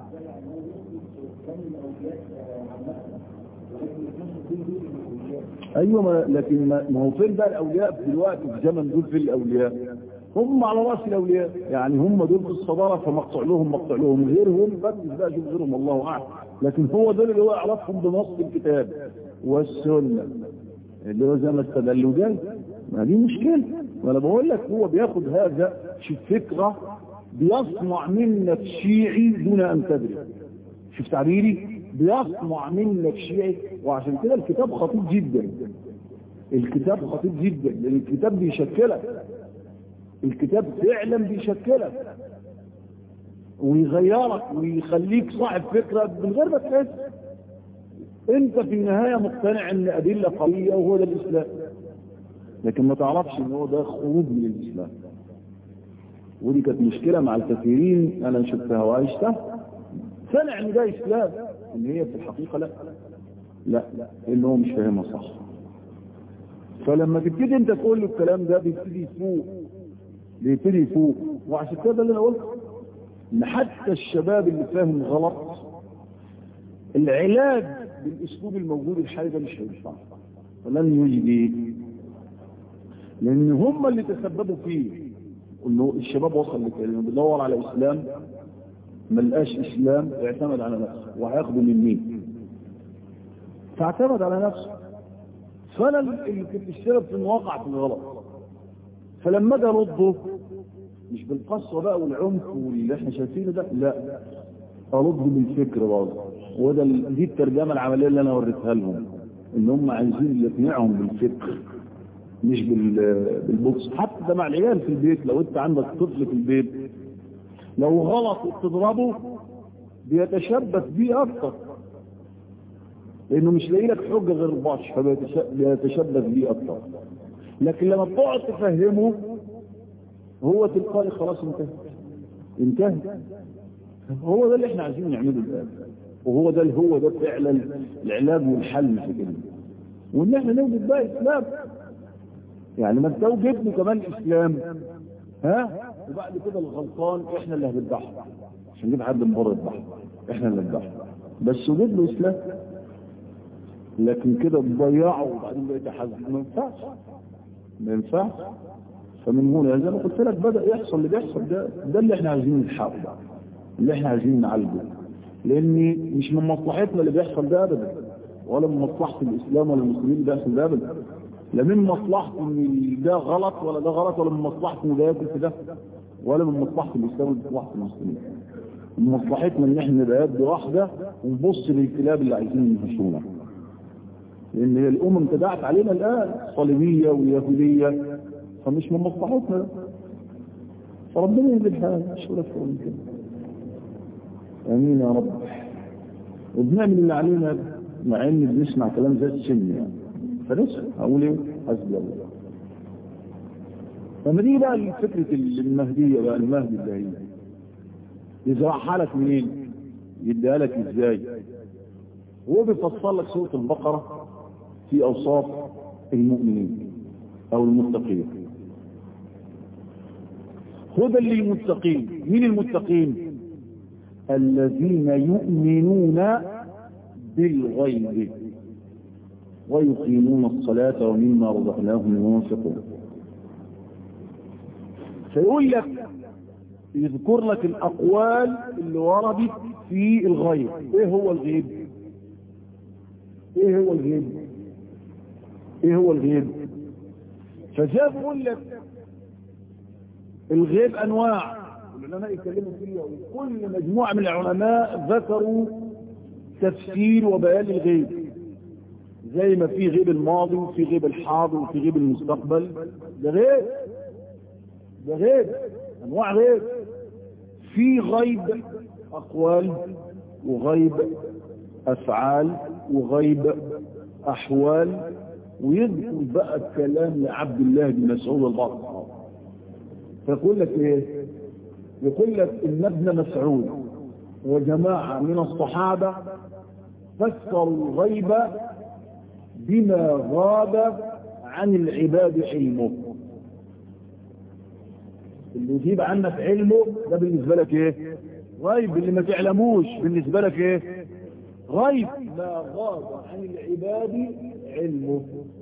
[SPEAKER 1] ايوه ما لكن ما هو فين بقى الاولياء دلوقتي في زمن دول في الاولياء هم على راس الاولياء يعني هم دول في الصداره فمقطع لهم مقطع لهم غيرهم ركز بقى شوف غيرهم الله اعلم لكن هو دول اللي هو يعرفهم بنص الكتاب والسنه اللي هو زي ما استدلوا جاي ما دي مشكله وانا بقول لك هو بياخد هذا شوف فكره بيصنع منك شيعي دون ان تدري شوف تعبيري بيصنع منك شيعي وعشان كده الكتاب خطير جدا الكتاب خطير جدا لان الكتاب بيشكلك الكتاب فعلا بيشكلك ويغيرك ويخليك صاحب فكرة من غير ما تحس انت في النهاية مقتنع ان ادلة قوية وهو ده الاسلام لكن ما تعرفش ان هو ده خروج من الاسلام ودي كانت مشكلة مع الكثيرين انا شفتها وعيشتها سمع ان ده اسلام ان هي في الحقيقة لا لا ان هو مش فاهمها صح فلما تبتدي انت تقول له الكلام ده بيبتدي يفوق بيبتدي يفوق وعشان كده اللي انا قلت ان حتى الشباب اللي فاهم غلط العلاج بالاسلوب الموجود الحالي ده مش هينفع ولن يجدي لان هم اللي تسببوا فيه انه الشباب وصل لكلمه بيدور على اسلام ما لقاش اسلام اعتمد على نفسه وهياخده من مين فاعتمد على نفسه فانا اللي كنت السبب في انه وقع في الغلط فلما اجي ارده مش بالقسوه بقى والعنف واللي احنا شايفينه ده لا ارد بالفكر برضه وده ال- دي الترجمه العمليه اللي انا وريتها لهم ان هم عايزين يقنعهم بالفكر مش بال- بالبوكس حتى ده مع العيال في البيت لو انت عندك طفل في البيت لو غلط وتضربه بيتشبث بيه اكتر لانه مش لاقي لك حجه غير البطش فبيتشبث بيه اكتر لكن لما بتقعد تفهمه هو تلقائي خلاص انتهى انتهى هو ده اللي احنا عايزين نعمله الان وهو ده هو ده فعلا العلاج والحل في كده وان احنا نوجد بقى اسلام يعني ما توجد له كمان اسلام ها وبعد كده الغلطان احنا اللي هنذبحه عشان نجيب حد من بره يذبحه احنا اللي نذبحه بس وجد له اسلام لكن كده تضيعه وبعدين بقيت حزن ما ينفعش ما ينفعش فمن هنا زي ما قلت لك بدا يحصل اللي بيحصل ده ده اللي احنا عايزين نلحقه بقى اللي احنا عايزين نعالجه لان مش من مصلحتنا اللي بيحصل ده ابدا ولا من مصلحه الاسلام ولا المسلمين اللي بيحصل ده ابدا لا من مصلحته ان ده غلط ولا ده غلط ولا من مصلحته ان ده ياكل في ده ولا من مصلحه الاسلام ولا من مصلحه المسلمين من مصلحتنا ان احنا نبقى يد واحده ونبص للكلاب اللي عايزين ينهشونا لان هي الامم تداعت علينا الان الصليبيه واليهوديه فمش من مصلحتنا فربنا يهدي الحال مش ولا اكثر من كده امين يا رب وبنعمل اللي علينا مع ان بنسمع كلام زي السن يعني فنسمع اقول ايه حسبي الله لما دي بقى فكره المهديه بقى المهدي اللي هي يزرعها لك منين يديها لك ازاي هو بيفصل لك سوره البقره في اوصاف المؤمنين او المتقين هدى للمتقين مين المتقين الذين يؤمنون بالغيب ويقيمون الصلاة ومما رزقناهم ينفقون فيقول لك يذكر لك الأقوال اللي وردت في الغيب ايه هو الغيب ايه هو الغيب ايه هو الغيب فجاء بيقول لك الغيب انواع العلماء يتكلموا فيها وكل مجموعة من العلماء ذكروا تفسير وبيان الغيب زي ما في غيب الماضي وفي غيب الحاضر وفي غيب المستقبل ده غيب ده غيب انواع غيب في غيب اقوال وغيب افعال وغيب احوال ويذكر بقى الكلام لعبد الله بن مسعود البعض فيقول لك ايه يقول لك ان ابن مسعود وجماعة من الصحابة فسروا الغيب بما غاب عن العباد علمه اللي يجيب عنك علمه ده بالنسبة لك ايه غيب اللي ما تعلموش بالنسبة لك ايه غيب ما غاب عن العباد علمه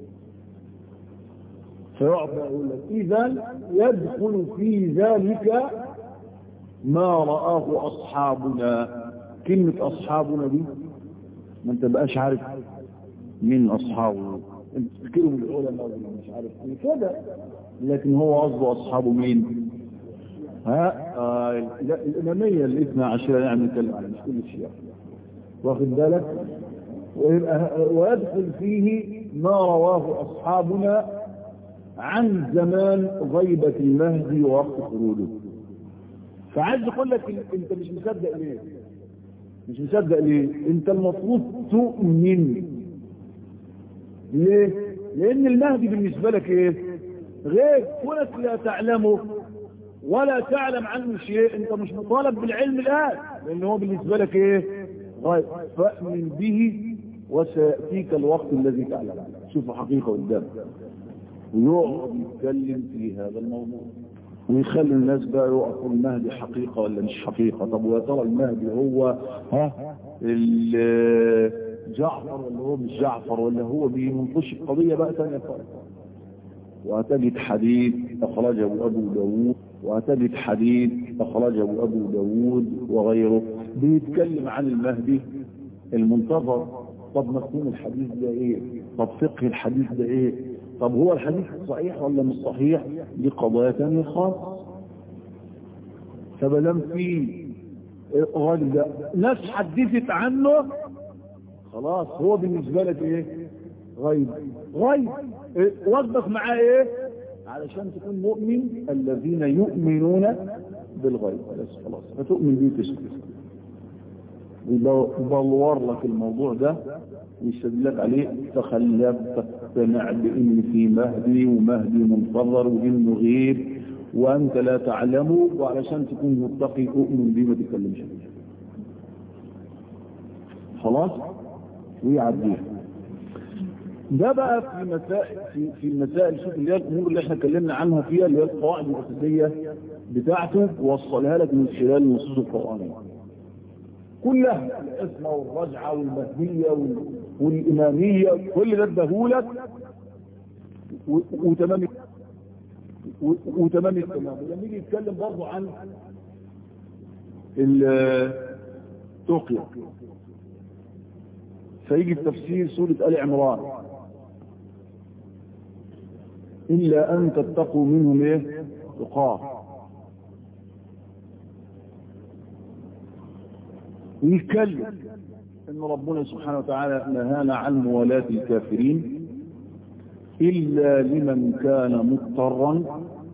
[SPEAKER 1] فيعطى يقول لك اذا يدخل في ذلك ما رآه أصحابنا كلمة أصحابنا دي ما انت بقاش عارف مين أصحابه انت تفكرهم العلماء مش عارف مين كده لكن هو قصده أصحابه مين ها آه الإمامية الاثنى عشر يعني نتكلم عنها مش كل شيء واخد بالك ويدخل فيه ما رواه أصحابنا عن زمان غيبة المهدي ووقت خروجه فعايز اقول لك انت مش مصدق ليه مش مصدق ليه انت المفروض تؤمن ليه لان المهدي بالنسبة لك ايه غير كونك لا تعلمه ولا تعلم عنه شيء انت مش مطالب بالعلم الان لان هو بالنسبة لك ايه غير فأمن به وسيأتيك الوقت الذي تعلم شوف حقيقة قدامك ويقعد يتكلم في هذا الموضوع ويخلي الناس بقى يقفوا المهدي حقيقة ولا مش حقيقة طب ويا ترى المهدي هو ها جعفر ولا هو مش جعفر ولا هو بينقش القضية بقى ثانية فرق وهتجد حديث أخرجه أبو داود وهتجد حديث أخرجه أبو داود وغيره بيتكلم عن المهدي المنتظر طب مفهوم الحديث ده ايه طب فقه الحديث ده ايه طب هو الحديث صحيح ولا مش صحيح دي قضايا ثانيه خالص فبدام في الراجل ده ناس حدثت عنه خلاص هو بالنسبة لك ايه غيب غيب إيه؟ وظف معاه ايه علشان تكون مؤمن الذين يؤمنون بالغيب بس خلاص فتؤمن به تسكت يدور لك الموضوع ده ويستدلك عليه تخلف تقتنع بان في مهدي ومهدي منتظر وانه غيب وانت لا تعلمه وعلشان تكون متقي اؤمن به ما تتكلمش فيه خلاص ويعديها ده بقى في مسائل في, في المسائل شوف اللي هي الامور اللي احنا اتكلمنا عنها فيها اللي هي القواعد الاساسيه بتاعته وصلها لك من خلال النصوص القرانيه كلها الاسمه والرجعه والمهديه والاماميه كل ده اداهولك وتمام وتمام التمام لما يجي يتكلم برضه عن التقية فيجي في تفسير سورة آل عمران إلا أن تتقوا منهم إيه تقاه ويتكلم ان ربنا سبحانه وتعالى نهانا عن موالاة الكافرين إلا لمن كان مضطرا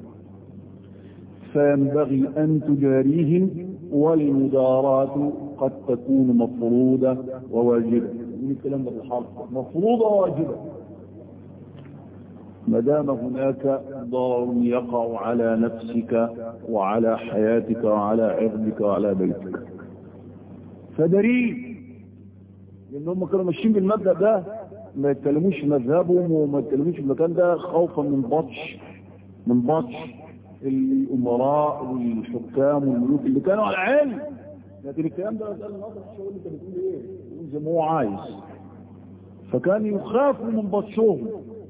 [SPEAKER 1] فينبغي أن تجاريهم والمداراة قد تكون مفروضة وواجبة من الكلام ده الحرف مفروضة وواجبة ما دام هناك ضرر يقع على نفسك وعلى حياتك وعلى عرضك وعلى بيتك فدليل لان هم كانوا ماشيين بالمبدا ده ما يتكلموش مذهبهم وما يتكلموش في المكان ده خوفا من بطش من بطش الامراء والحكام والملوك اللي كانوا على علم لكن الكلام ده مسألة نظر الشغل انت بتقول ايه يقول زي ما هو عايز فكان يخافوا من بطشهم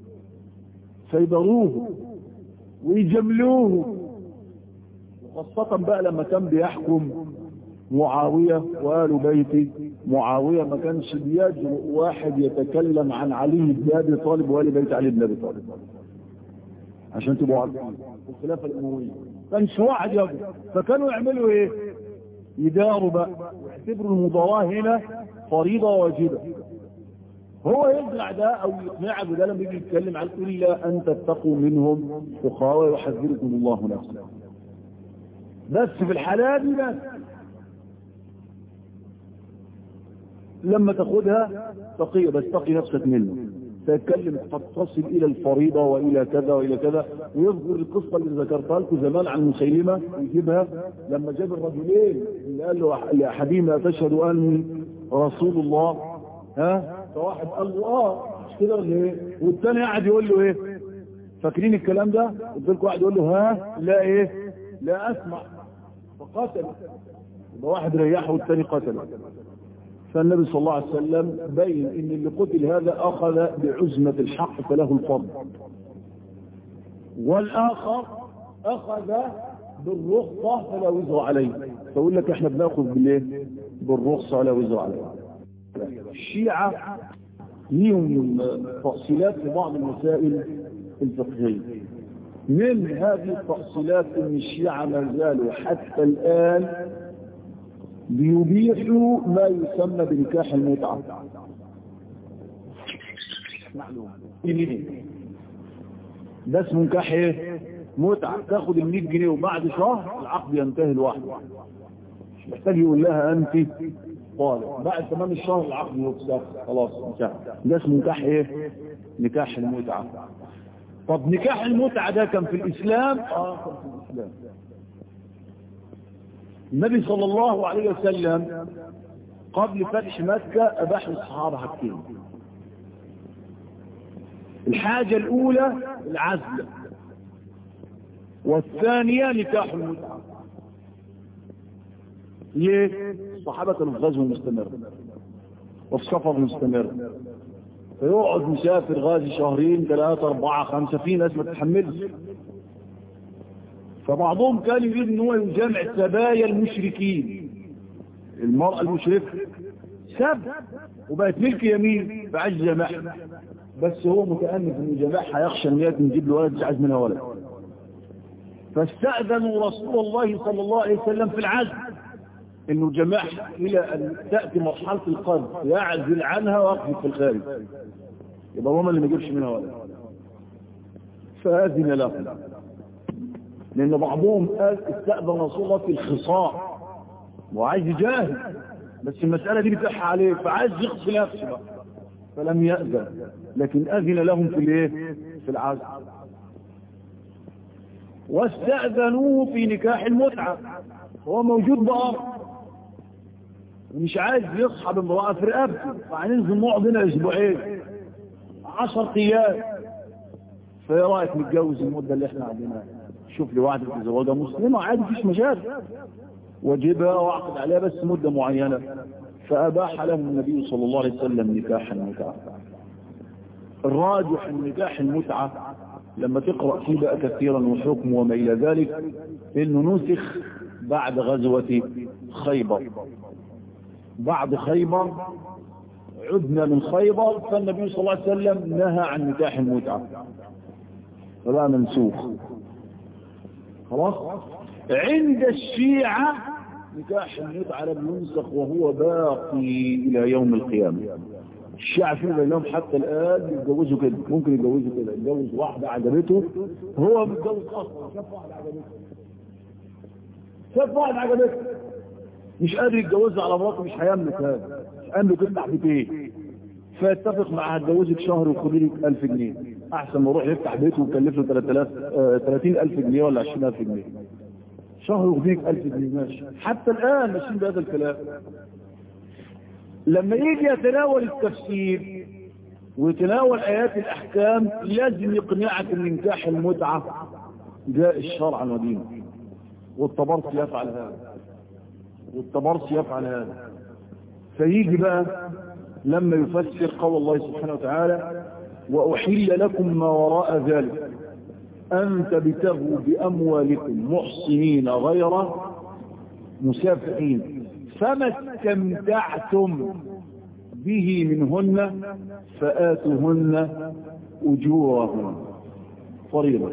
[SPEAKER 1] فيضروه ويجملوه وخاصة بقى لما كان بيحكم معاوية وآل بيت معاوية ما كانش بيجرؤ واحد يتكلم عن علي بن أبي طالب وآل بيت علي بن أبي طالب عشان تبقوا عارفين الخلافة الأموية كانش واحد يجرؤ فكانوا يعملوا إيه؟ يداروا بقى ويعتبروا المضاراة هنا فريضة واجبة هو يزرع ده او يقنع بده لما يجي يتكلم عن الا ان تتقوا منهم تقاوى ويحذركم الله نفسه بس في الحالات دي بس لما تاخدها تقي بس تقي نفسك منه تتكلم قد تصل الى الفريضة والى كذا والى كذا ويذكر القصة اللي ذكرتها لكم زمان عن مسيلمة يجيبها لما جاب الرجلين اللي قال له لاحدهما تشهد اني رسول الله ها فواحد قال له اه مش كده ولا ايه والثاني قاعد يقول له ايه فاكرين الكلام ده قلت لكم واحد يقول له ها لا ايه لا اسمع فقتل يبقى واحد ريحه والثاني قتله فالنبي صلى الله عليه وسلم بين ان اللي قتل هذا اخذ بعزمة الحق فله الفضل والاخر اخذ بالرخصة فلا وزر عليه فاقول لك احنا بناخذ بالايه بالرخصة ولا وزر عليه الشيعة ليهم تأصيلات في بعض المسائل الفقهية من هذه التأصيلات ان الشيعة ما زالوا حتى الآن بيبيحوا ما يسمى بنكاح المتعة ده اسمه نكاح ايه متعة تاخد ال 100 جنيه وبعد شهر العقد ينتهي لوحده مش محتاج يقول لها انت طالب بعد تمام الشهر العقد يفسخ خلاص انتهى ده اسمه نكاح ايه نكاح المتعة طب نكاح المتعة ده كان في الاسلام اه كان في الاسلام النبي صلى الله عليه وسلم قبل فتح مكة اباح للصحابة حاجتين الحاجة الاولى العزل والثانية نكاح المتعة ليه الصحابة كانوا في غزو مستمر وفي سفر مستمر فيقعد مسافر غازي شهرين ثلاثة أربعة خمسة في ناس ما تتحملش فبعضهم كان يريد ان هو يجامع سبايا المشركين المرأة المشركة سب وبقت ملك يمين فعايز جماعها بس هو متأنف ان جماعها يخشى ان يجيب له ولد مش عايز منها ولد فاستأذنوا رسول الله صلى الله عليه وسلم في العزل انه جمعها الى ان تأتي مرحلة القلب يعزل عنها ويقف في الخارج يبقى هو اللي ما يجيبش منها ولا فأذن له لأن بعضهم قال استأذن رسول الله في الخصاء وعايز يجاهد بس المسألة دي بتلح عليه فعايز يخص نفسه بقى فلم يأذن لكن أذن لهم في الايه في العزل واستأذنوه في نكاح المتعة هو موجود بقى مش عايز يصحب امرأة في رقبته فهننزل نقعد هنا اسبوعين عشر ايام فايه رايك نتجوز المده اللي احنا قاعدينها شوف لي واحده تتزوجها مسلمه عادي مفيش مشاكل واجبها واعقد عليها بس مده معينه فاباح لهم النبي صلى الله عليه وسلم نكاح المتعه الراجح ان نكاح المتعه لما تقرا فيه بقى كثيرا وحكم وما الى ذلك انه نسخ بعد غزوه خيبر بعد خيبر عدنا من خيبر فالنبي صلى الله عليه وسلم نهى عن نكاح المتعة فبقى منسوخ خلاص عند الشيعة نكاح المتعة لم ينسخ وهو باقي إلى يوم القيامة الشيعة فيه بينهم حتى الآن يتجوزوا كده ممكن يتجوزوا كده يتجوز واحدة عجبته هو متجوز أصلا شاف واحدة عجبته شاف واحدة عجبته مش قادر يتجوزها على مراته مش هيملك هذا قال له تفتح بيتين فيتفق معها هتجوزك شهر وخدي لك 1000 جنيه احسن ما يروح يفتح بيته ويكلف له 3000 30000 جنيه ولا 20000 جنيه شهر وخدي لك 1000 جنيه ماشي حتى الان ماشيين بهذا الكلام لما يجي يتناول التفسير ويتناول ايات الاحكام لازم يقنعك ان نكاح المتعه جاء الشرع ودينه والطبرس يفعل هذا والطبرس يفعل هذا فيجي بقى لما يفسر قول الله سبحانه وتعالى وأحل لكم ما وراء ذلك أن تبتغوا بأموالكم محصنين غير مسافحين فما استمتعتم به منهن فآتوهن أجورهن فريضة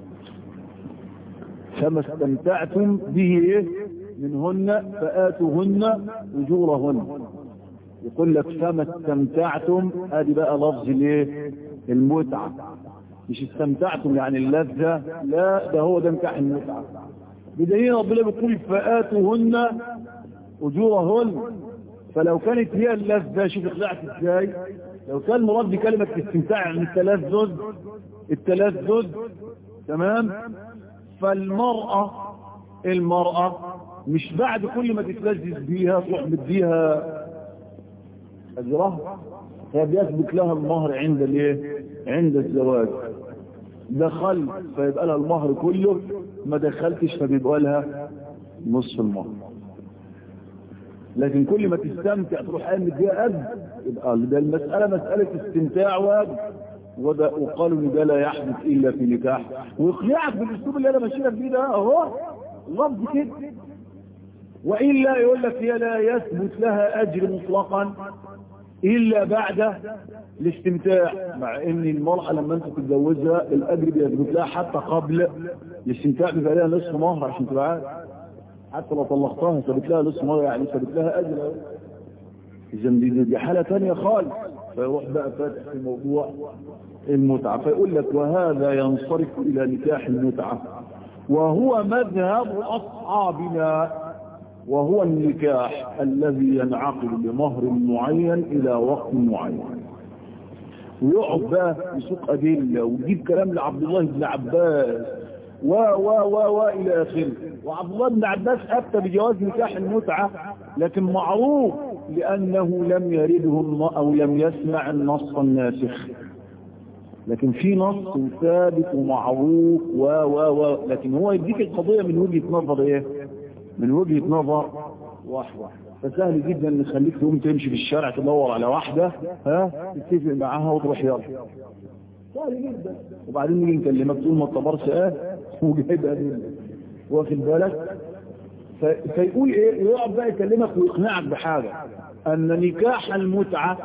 [SPEAKER 1] فما استمتعتم به إيه منهن فآتوهن أجورهن يقول لك فما استمتعتم ادي بقى لفظ الايه المتعة مش استمتعتم يعني اللذة لا ده هو ده نكاح المتعة بدليل ربنا بيقول فآتوهن أجورهن فلو كانت هي اللذة شوف طلعت ازاي لو كان مراد بكلمة الاستمتاع عن التلذذ التلذذ تمام فالمرأة المرأة مش بعد كل ما تتلذذ بيها تروح مديها أجرها هي بيثبت لها المهر عند الايه عند الزواج دخل فيبقى لها المهر كله ما دخلتش فبيبقى لها نصف المهر لكن كل ما تستمتع تروح قايم مديها قد يبقى ده المسألة مسألة استمتاع واجب وده وقالوا ان ده لا يحدث الا في نكاح ويقنعك بالاسلوب اللي انا ماشي لك بيه ده اهو لفظ كده والا يقول لك هي لا يثبت لها اجر مطلقا الا بعد الاستمتاع مع ان المرأة لما انت تتجوزها الاجر بيثبت لها حتى قبل الاستمتاع بيبقى لها نصف مهر عشان تبقى عارف حتى لو طلقتها ثبت لها نصف مهر يعني ثبت لها اجر اذا دي, دي حالة ثانيه خالص فيروح بقى فاتح في موضوع المتعة فيقول لك وهذا ينصرف الى نكاح المتعة وهو مذهب اصحابنا وهو النكاح الذي ينعقد بمهر معين الى وقت معين ويقعد بقى يسوق ادله ويجيب كلام لعبد الله بن عباس و و و و الى اخره وعبد الله بن عباس افتى بجواز نكاح المتعه لكن معروف لانه لم يرده او لم يسمع النص الناسخ لكن في نص ثابت ومعروف و و و لكن هو يديك القضيه من وجهه نظر ايه من وجهة نظر واحدة فسهل جدا ان نخليك تقوم تمشي في الشارع تدور على واحدة ها تتفق معاها وتروح يلا سهل جدا وبعدين نيجي نكلمك تقول ما الطبرش اه وجايبها منك واخد بالك فيقول ايه يقعد بقى يكلمك ويقنعك بحاجة ان نكاح المتعة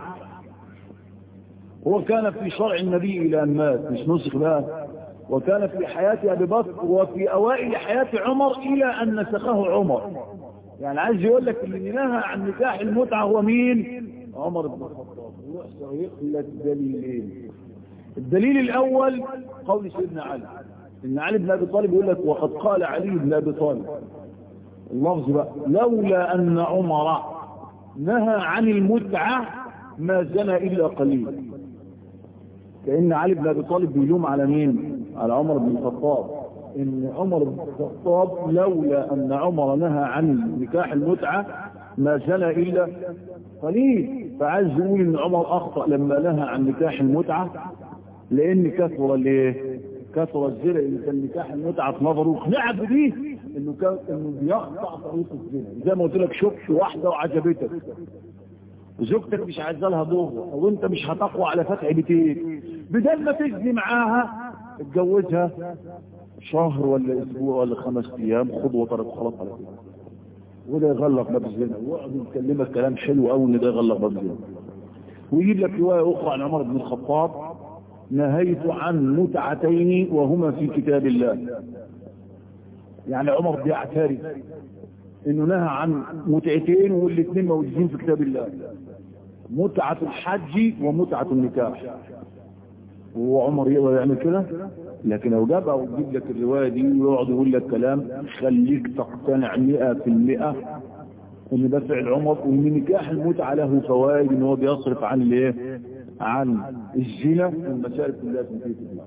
[SPEAKER 1] هو كان في شرع النبي الى ان مات مش نسخ بقى وكان في حياة أبي بكر وفي أوائل حياة عمر إلى أن نسخه عمر يعني عايز يقول لك اللي نهى عن نكاح المتعة هو مين عمر بن الخطاب ويحصل لك دليلين الدليل الاول قول سيدنا علي ان علي بن ابي طالب يقول لك وقد قال علي بن ابي طالب اللفظ بقى لولا ان عمر نهى عن المتعة ما زنى الا قليل كأن علي بن ابي طالب بيلوم على مين على عمر بن الخطاب ان عمر بن الخطاب لولا ان عمر نهى عن نكاح المتعة ما زنى الا قليل فعايز يقول ان عمر اخطأ لما نهى عن نكاح المتعة لان كثر الايه كثر الزنا ان كان نكاح المتعة في نظره اقنعك بديه انه كان انه بيقطع طريق الزنا زي ما قلت لك شفت واحدة وعجبتك وزوجتك مش عايزه لها ضغط او انت مش هتقوى على فتح بيتك بدل ما تجني معاها اتجوزها شهر ولا اسبوع ولا خمس ايام خد وطرق خلاص على كده وده يغلق باب الزنا ويقعد يكلمك كلام حلو قوي ان ده يغلق باب الزنا ويجيب لك روايه اخرى عن عمر بن الخطاب نهيت عن متعتين وهما في كتاب الله يعني عمر بيعترف انه نهى عن متعتين والاثنين موجودين في كتاب الله متعة الحج ومتعة النكاح وعمر يقدر يعمل كده لكن لو جابها ويجيب لك الرواية دي ويقعد يقول لك كلام خليك تقتنع مئة في المئة ان ده فعل عمر وان نكاح المتعة له فوائد ان هو بيصرف عن الايه عن الزنا والمسائل كلها في الله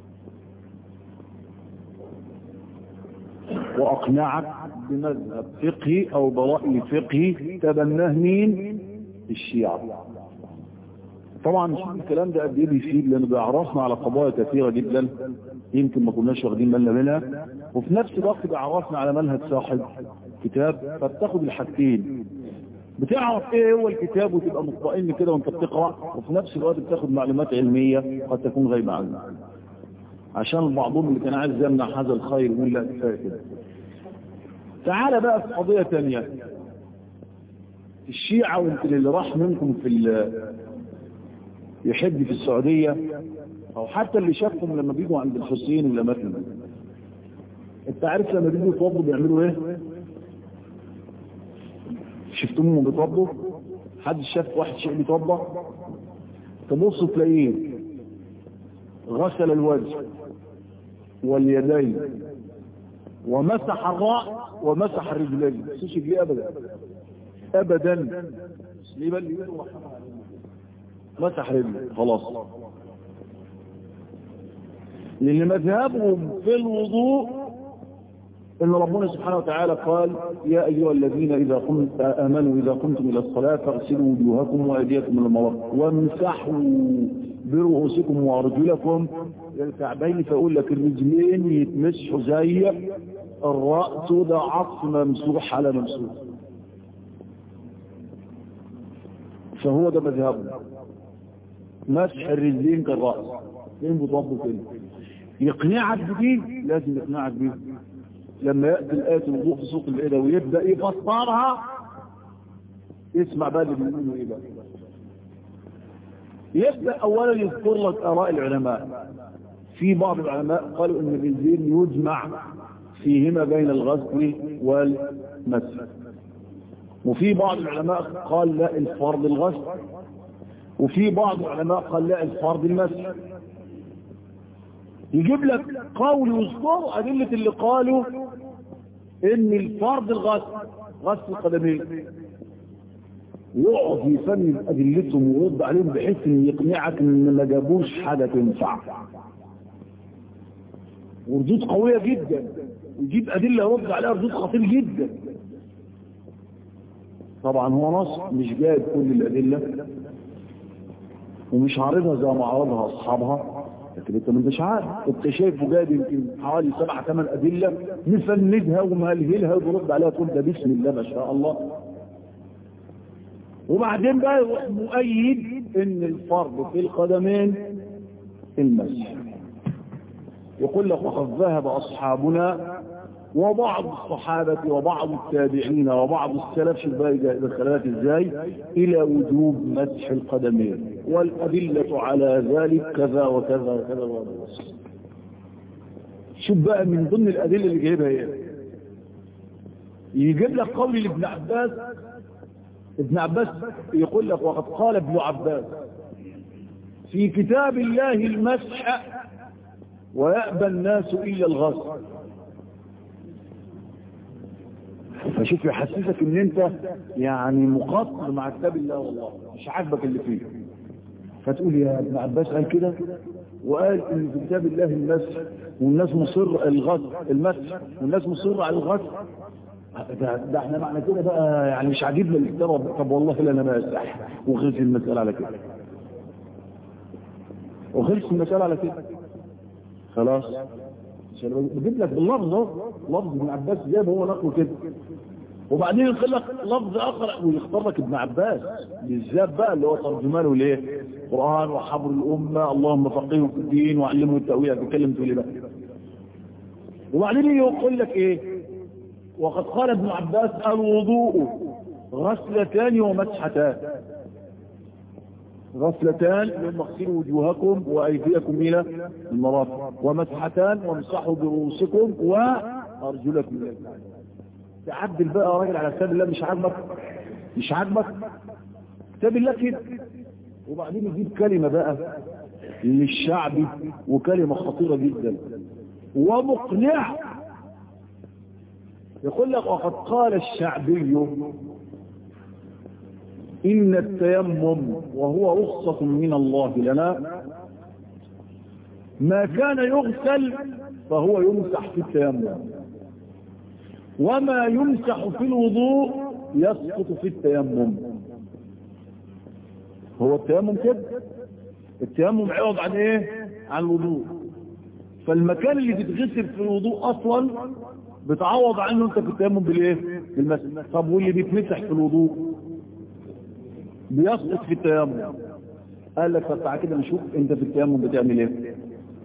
[SPEAKER 1] واقنعك بمذهب فقهي او برأي فقهي تبناه مين الشيعة طبعا شوف الكلام ده قد ايه بيفيد لانه بيعرفنا على قضايا كثيره جدا يمكن ما كناش واخدين بالنا منها وفي نفس الوقت بيعرفنا على منهج صاحب كتاب فبتاخد الحاجتين بتعرف ايه هو الكتاب وتبقى مطمئن كده وانت بتقرا وفي نفس الوقت بتاخد معلومات علميه قد تكون غايبه عنك عشان بعضهم اللي كان عايز يمنع هذا الخير يقول لا كفايه كده تعال بقى في قضيه ثانيه الشيعة ويمكن اللي راح منكم في يحج في السعودية او حتى اللي شافهم لما بيجوا عند الحسين والاماكن انت عارف لما بيجوا يتوضوا بيعملوا ايه شفتمهم بيتوضوا حد شاف واحد شيء بيتوضا تبص تلاقيه غسل الوجه واليدين ومسح الراس ومسح الرجلين مش ليه ابدا ابدا ليه بل مسح رجله خلاص لان مذهبهم في الوضوء ان ربنا سبحانه وتعالى قال يا ايها الذين اذا قمت امنوا اذا قمتم الى الصلاه فاغسلوا وجوهكم وايديكم الى المرافق وامسحوا برؤوسكم وارجلكم الى الكعبين فاقول لك الرجلين يتمسحوا زي الراس ده عطف ممسوح على ممسوح فهو ده مذهبه مسح الرجلين كالرأس فين بيطبوا كده يقنعك بدي لازم يقنعك بيه لما يأتي الآية الوضوء في سوق الإله ويبدأ يفسرها اسمع بقى اللي بيقولوا ايه بقى يبدأ أولا يذكر لك آراء العلماء في بعض العلماء قالوا ان الرجلين يجمع فيهما بين الغسل والمسح وفي بعض العلماء قال لا الفرض الغسل وفي بعض العلماء قال لا الفرض المسح يجيب لك قول ويذكر أدلة اللي قالوا ان الفرض الغسل غسل القدمين يقعد يفند أدلتهم ويرد عليهم بحيث ان يقنعك ان ما جابوش حاجة تنفع وردود قوية جدا يجيب أدلة يرد عليها ردود خطير جدا طبعا هو نص مش جايب كل الأدلة ومش عارضها زي ما عرضها أصحابها لكن انت ما انتش عارف انت شايفه جايب يمكن حوالي سبع ثمان أدلة مفندها ومهلهلها ويرد عليها تقول ده بسم الله ما شاء الله وبعدين بقى يروح مؤيد ان الفرض في القدمين المسح يقول لك وقد ذهب أصحابنا وبعض الصحابة وبعض التابعين وبعض السلف شوف بقى دخلات ازاي الى وجوب مسح القدمين والأدلة على ذلك كذا وكذا وكذا وكذا شوف بقى من ضمن الأدلة اللي جايبها ايه يجيب لك قول لابن عباس ابن عباس يقول لك وقد قال ابن عباس في كتاب الله المسح ويأبى الناس إلا الغسل فشوف يحسسك ان انت يعني مقصر مع كتاب الله والله مش عاجبك اللي فيه فتقول يا ابن عباس قال كده وقال ان في كتاب الله المسح والناس مصر الغسل المسح والناس مصر على الغسل ده, ده احنا معنى كده بقى يعني مش عاجبنا الكتاب طب والله لا انا مسح وخلص المسألة على كده وخلص المسألة على كده خلاص بجيب لك باللفظ اهو لفظ ابن عباس جاب هو نقله كده وبعدين يقول لك لفظ اخر ويختار لك ابن عباس بالذات بقى اللي هو ترجمانه ليه قران وحبر الامه اللهم فقهه في الدين وعلمه التاويل بيتكلم في بقى وبعدين يقول لك ايه وقد قال ابن عباس الوضوء غسلتان ومسحتان غسلتان يوم اغسلوا وجوهكم وايديكم الى المرافق ومسحتان وامسحوا برؤوسكم وارجلكم الى تعدل بقى راجل على كتاب الله مش عاجبك مش عاجبك كتاب الله كده وبعدين يجيب كلمه بقى للشعبي وكلمه خطيره جدا ومقنعه يقول لك وقد قال الشعبي إن التيمم وهو رخصة من الله لنا ما كان يغسل فهو يمسح في التيمم وما يمسح في الوضوء يسقط في التيمم هو التيمم كده التيمم عوض عن ايه عن الوضوء فالمكان اللي بيتغسل في الوضوء اصلا بتعوض عنه انت في التيمم بالايه بالمسح طب واللي بيتمسح في الوضوء بيسقط في التيمم قال لك طب تعالى كده نشوف انت في التيمم بتعمل ايه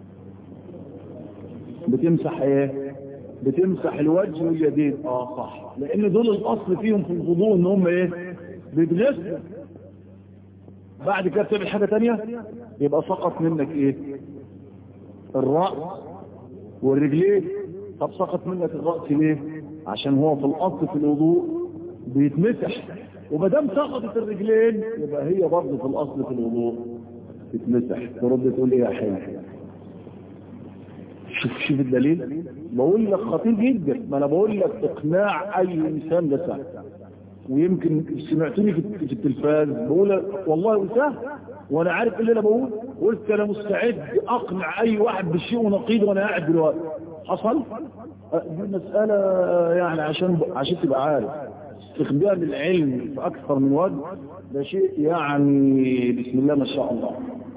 [SPEAKER 1] بتمسح ايه بتمسح الوجه واليدين اه صح لان دول الاصل فيهم في الوضوء ان هم ايه بيتغسلوا بعد كده بتعمل حاجه تانية يبقى سقط منك ايه الراس والرجلين طب سقط منك الراس ليه عشان هو في الاصل في الوضوء بيتمسح ومادام سقطت الرجلين يبقى هي برضه في الاصل في الوضوء تتمسح ترد تقول ايه يا حلو شوف شوف الدليل بقول لك خطير جدا ما انا بقول لك اقناع اي انسان ده سهل ويمكن سمعتني في التلفاز بقول والله قلتها وانا عارف ايه اللي انا بقول قلت انا مستعد اقنع اي واحد بالشيء ونقيض وانا قاعد دلوقتي حصل دي مساله يعني عشان عشان تبقى عارف استخدام العلم في اكثر من وجه ده شيء يعني بسم الله ما شاء الله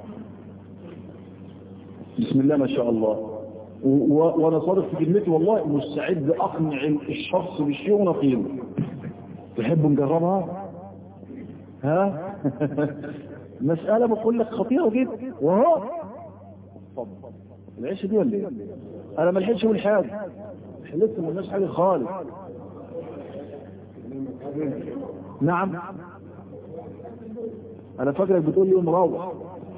[SPEAKER 1] بسم الله ما شاء الله وانا صادق في كلمتي والله مستعد اقنع الشخص بالشيء ونقيضه تحبوا نجربها ها مسألة بقول لك خطيرة جدا وهو العيش دي ولا ايه انا ما لحقتش اقول حاجة احنا لسه ما قلناش حاجة خالص نعم انا فاكرك بتقول لي مروح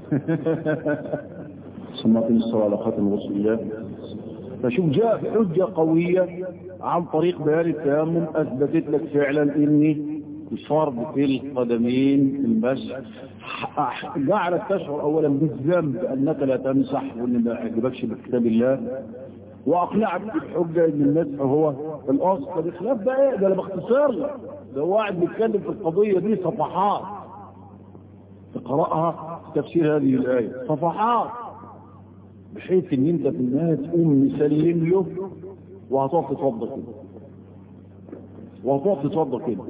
[SPEAKER 1] سمعتني الصلاة على خاتم رسول الله فشوف جاء حجة قوية عن طريق بيان التيمم اثبتت لك فعلا اني الفرض في القدمين المسح جعلت تشعر اولا بالذنب انك لا تمسح وان ما يعجبكش بكتاب الله واقنعك بالحجه ان المسح هو الاصل بخلاف بقى ايه ده انا بختصر لك ده واحد بيتكلم في القضيه دي صفحات تقراها تفسير هذه الايه صفحات بحيث ان انت في النهايه تقوم مسلم له وهتقف تتوضى كده وهتقف تتوضى كده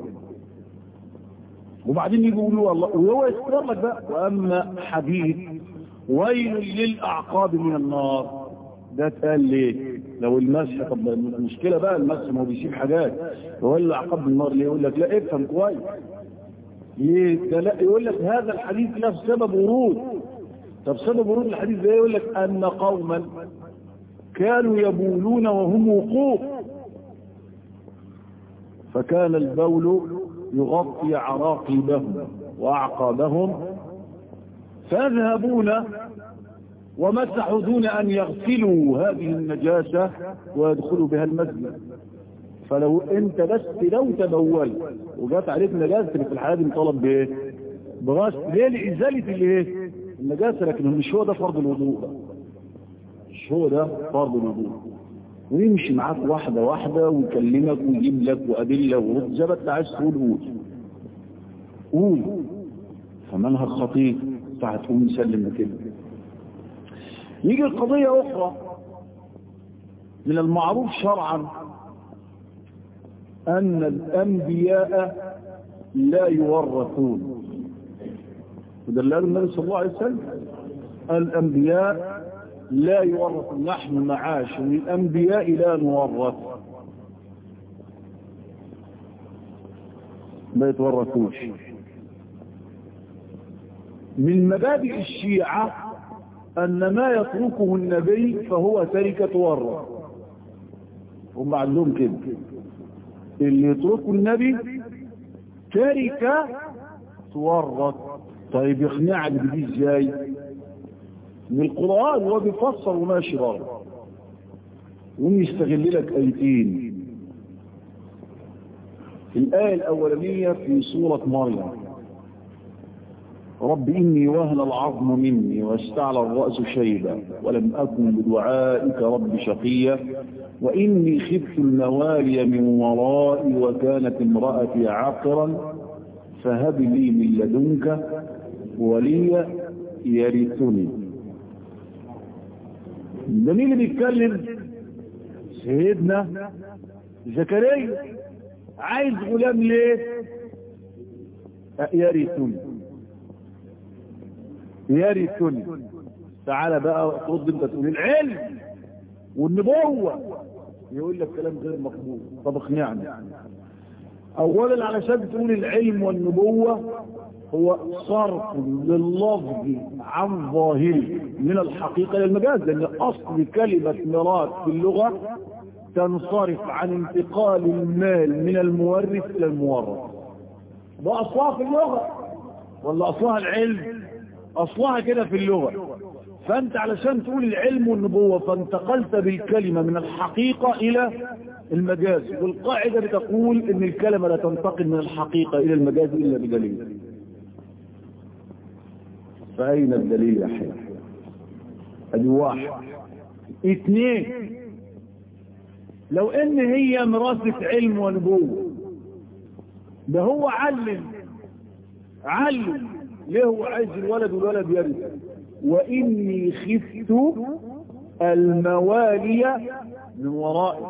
[SPEAKER 1] وبعدين يجي يقولوا الله وهو يذكر لك بقى واما حديث ويل للاعقاب من النار ده اتقال ليه لو المسح طب المشكله بقى المسح ما هو بيسيب حاجات هو الاعقاب من النار ليه يقول لك لا افهم كويس ليه ده لا يقول لك هذا الحديث له سبب ورود طب سبب ورود الحديث ده يقول لك ان قوما كانوا يبولون وهم وقوف فكان البول يغطي عراقبهم واعقابهم فيذهبون ومسحوا دون ان يغسلوا هذه النجاسة ويدخلوا بها المسجد فلو انت بس لو تبولت وجات عليك نجاسه في الحالة دي مطالب بايه بغسل ليه لازاله الايه النجاسه لكن مش هو ده فرض الوضوء مش هو ده فرض الوضوء ويمشي معاك واحده واحده ويكلمك ويجيب لك وادله ورد زي ما انت عايز تقول قول قول فمنها الخطيب فهتقوم يسلم كده يجي القضية أخرى من المعروف شرعا أن الأنبياء لا يورثون وده اللي قاله النبي صلى الله عليه وسلم الأنبياء لا يورثون نحن معاشر الأنبياء لا نورث ما يتورثوش من مبادئ الشيعة أن ما يتركه النبي فهو تركة ورث هم عندهم كده اللي يتركه النبي تركة تورث طيب يقنعك بدي ازاي من القرآن هو بيفسر وماشي بره ومن يستغل لك ايتين الآية الأولانية في سورة مريم رب إني وهن العظم مني واستعلى الرأس شيبا ولم أكن بدعائك رب شقيا وإني خفت الموالي من ورائي وكانت امرأتي عاقرا فهب لي من لدنك وليا يرثني ده مين اللي بيتكلم سيدنا زكريا عايز غلام ليه يرثني يرثني تعالى بقى ترد انت تقول العلم والنبوة يقول لك كلام غير مقبول طب اقنعني اولا علشان تقول العلم والنبوة هو صرف لللفظ عن ظاهره من الحقيقة للمجاز لان اصل كلمة مراد في اللغة تنصرف عن انتقال المال من المورث الى المورث ده اصلها في اللغة ولا اصلها العلم اصلها كده في اللغة فانت علشان تقول العلم والنبوة فانتقلت بالكلمة من الحقيقة الى المجاز والقاعدة بتقول ان الكلمة لا تنتقل من الحقيقة الى المجاز الا بدليل فاين الدليل يا حي ادي واحد اثنين لو ان هي مراسة علم ونبوة ده هو علم علم ليه هو عايز الولد والولد يرث واني خفت الموالي من ورائي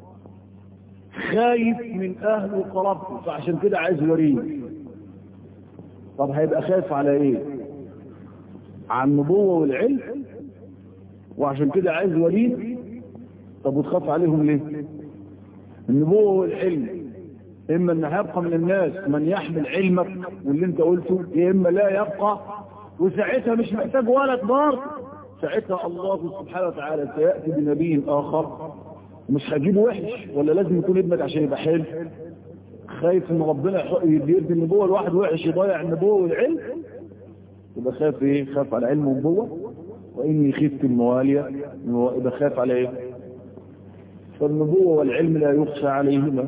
[SPEAKER 1] خايف من اهله وقرابته فعشان كده عايز وريه طب هيبقى خايف على ايه على النبوة والعلم وعشان كده عايز وليد طب وتخاف عليهم ليه النبوة والعلم اما ان هيبقى من الناس من يحمل علمك واللي انت قلته يا اما لا يبقى وساعتها مش محتاج ولد برضه ساعتها الله سبحانه وتعالى سيأتي بنبي آخر مش هجيبه وحش ولا لازم يكون ابنك عشان يبقى حلو خايف ان ربنا يدي النبوة الواحد وحش يضيع النبوة والعلم يبقى خايف ايه خاف على علم والنبوة واني خفت الموالية يبقى خايف على ايه فالنبوة والعلم لا يخشى عليهما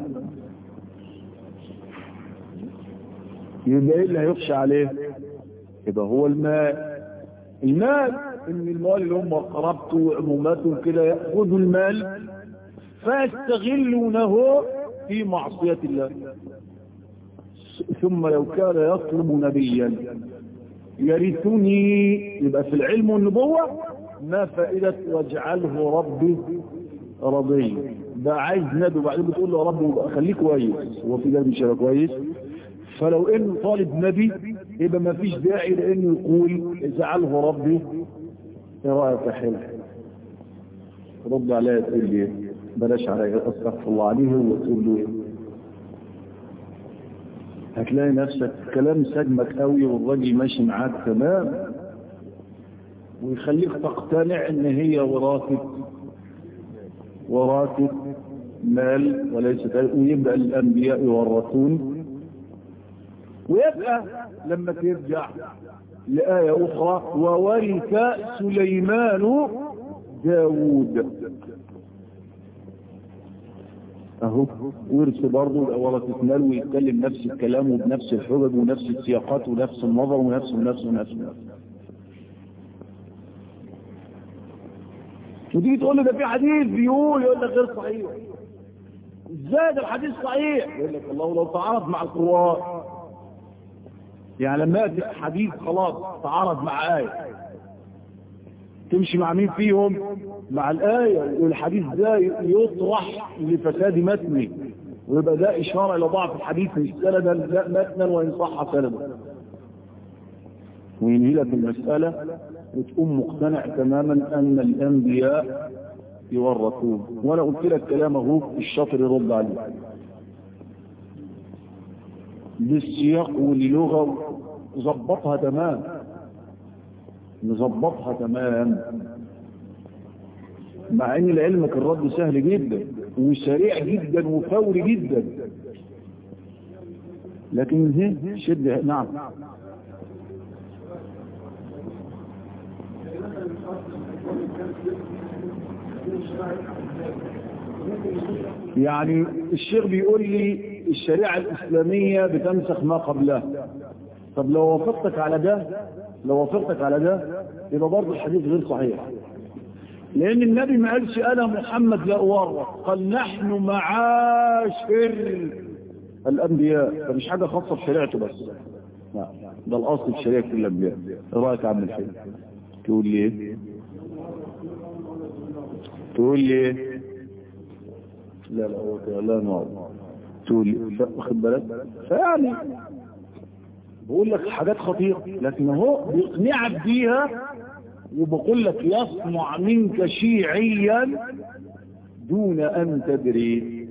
[SPEAKER 1] يبقى ايه اللي هيخشى عليه يبقى هو المال المال ان المال اللي هم قرابته وعموماته كده يأخذوا المال فيستغلونه في معصية الله ثم لو كان يطلب نبيا يرثني يبقى في العلم والنبوة ما فائدة واجعله ربي رضي ده عايز نبي وبعدين بتقول له يا رب خليك كويس هو في ده مش كويس فلو انه طالب نبي يبقى ما فيش داعي لانه يقول اجعله ربي ايه رايك يا حلو رد عليا تقول لي بلاش عليا استغفر الله عليه وتقول له هتلاقي نفسك كلام سجمك قوي والراجل ماشي معاك تمام ويخليك تقتنع ان هي وراثه وراثه مال وليس ويبقى الانبياء يورثون ويبقى لما ترجع لآية أخرى وورث سليمان داود اهو ورث برضه يبقى ورثة مال ويتكلم نفس الكلام وبنفس الحجج ونفس السياقات ونفس النظر ونفس ونفس ونفس, ونفس. وتيجي تقول له ده في حديث بيقول يقول لك غير صحيح ازاي ده الحديث صحيح يقول لك الله لو تعارض مع القرآن يعني لما يأتي حديث خلاص تعارض مع آية تمشي مع مين فيهم مع الآية والحديث ده يطرح لفساد متنه ويبقى ده إشارة إلى ضعف الحديث مش سندا لا متنا وإن صح سندا وينهي لك المسألة وتكون مقتنع تماما أن الأنبياء يورثون وأنا قلت لك كلامه الشاطر يرد عليه بالسياق واللغة ظبطها تمام نظبطها تمام مع ان لعلمك الرد سهل جدا وسريع جدا وفوري جدا لكن هي شد نعم يعني الشيخ بيقول لي الشريعة الإسلامية بتنسخ ما قبلها طب لو وافقتك على ده لو وافقتك على ده يبقى برضه الحديث غير صحيح لأن النبي ما قالش أنا محمد لا أورط قال نحن معاشر الأنبياء فمش حاجة خاصة بشريعته بس لا ده الأصل في شريعة الأنبياء رأيك عم الحين تقول لي ايه تقول لي ايه لا لا هو لا نوع تقول لي واخد بالك فيعني بقول لك حاجات خطيرة لكن هو بيقنعك بيها وبقول لك يصنع منك شيعيا دون ان تدري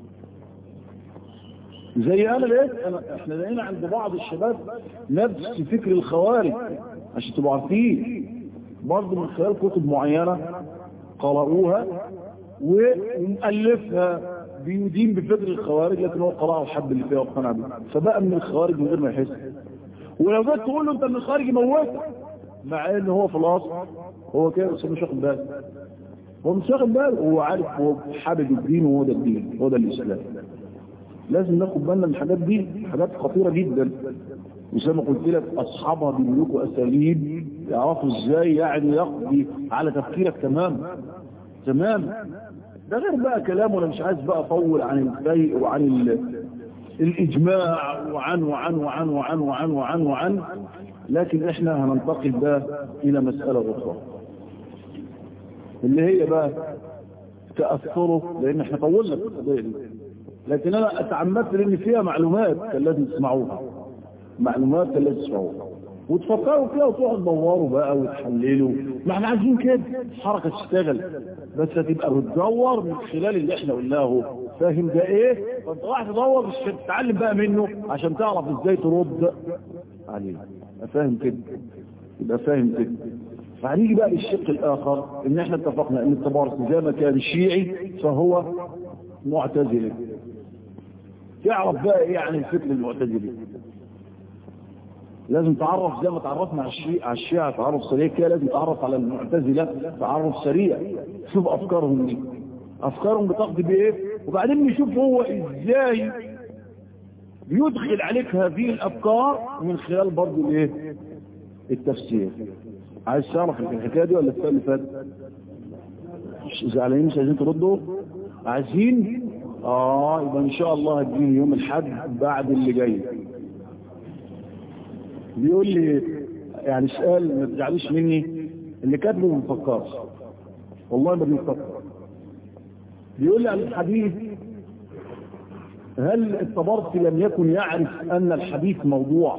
[SPEAKER 1] زي انا لقيت أنا احنا لقينا عند بعض الشباب نفس فكر الخوارج عشان تبقوا عارفين برضه من خلال كتب معينة قرأوها ومؤلفها بيدين بفكر الخوارج لكن هو قرأه الحب اللي فيها واقتنع بيه فبقى من الخوارج من غير ما يحس ولو جيت تقول له انت من الخارج موتك مع ان هو في الاصل هو كده بس مش واخد باله هو مش واخد باله هو عارف هو حابب الدين وهو ده الدين هو ده الاسلام لازم ناخد بالنا من الحاجات دي حاجات خطيره جدا وزي ما قلت لك اصحابها بيملكوا اساليب يعرفوا ازاي يعني يقضي على تفكيرك تمام تمام ده غير بقى كلام وانا مش عايز بقى اطول عن البيع وعن ال... الاجماع وعن وعن وعن وعن وعن وعن وعن لكن احنا هننتقل بقى الى مسألة اخرى اللي هي بقى تأثره لان احنا طولنا في القضية دي لكن انا اتعمدت لان فيها معلومات كان لازم تسمعوها معلومات كان لازم تسمعوها وتفكروا فيها وتقعدوا تدوروا بقى وتحللوا ما احنا عايزين كده الحركه تشتغل بس هتبقى بتدور من خلال اللي احنا قلناه فاهم ده ايه فانت راح تدور مش تتعلم بقى منه عشان تعرف ازاي ترد عليه فاهم كده يبقى فاهم كده فهنيجي بقى للشق الاخر ان احنا اتفقنا ان التبارك زي ما كان شيعي فهو معتزلي تعرف بقى ايه عن الفكر المعتزلي لازم تعرف زي ما تعرفنا على الشيعة على الشيعة تعرف سريع كده لازم تعرف على المعتزلة تعرف سريع شوف افكارهم دي افكارهم بتقضي بايه وبعدين نشوف هو ازاي بيدخل عليك هذه الافكار من خلال برضه الايه التفسير عايز تعرف الحكايه دي ولا السؤال اللي فات زعلانين مش عايزين تردوا عايزين اه يبقى ان شاء الله هتجيني يوم الحد بعد اللي جاي بيقول لي يعني سؤال ما تزعلوش مني اللي كاتبه ما بيفكرش والله ما بيفكر بيقول لي عن الحديث هل الطبرسي لم يكن يعرف ان الحديث موضوع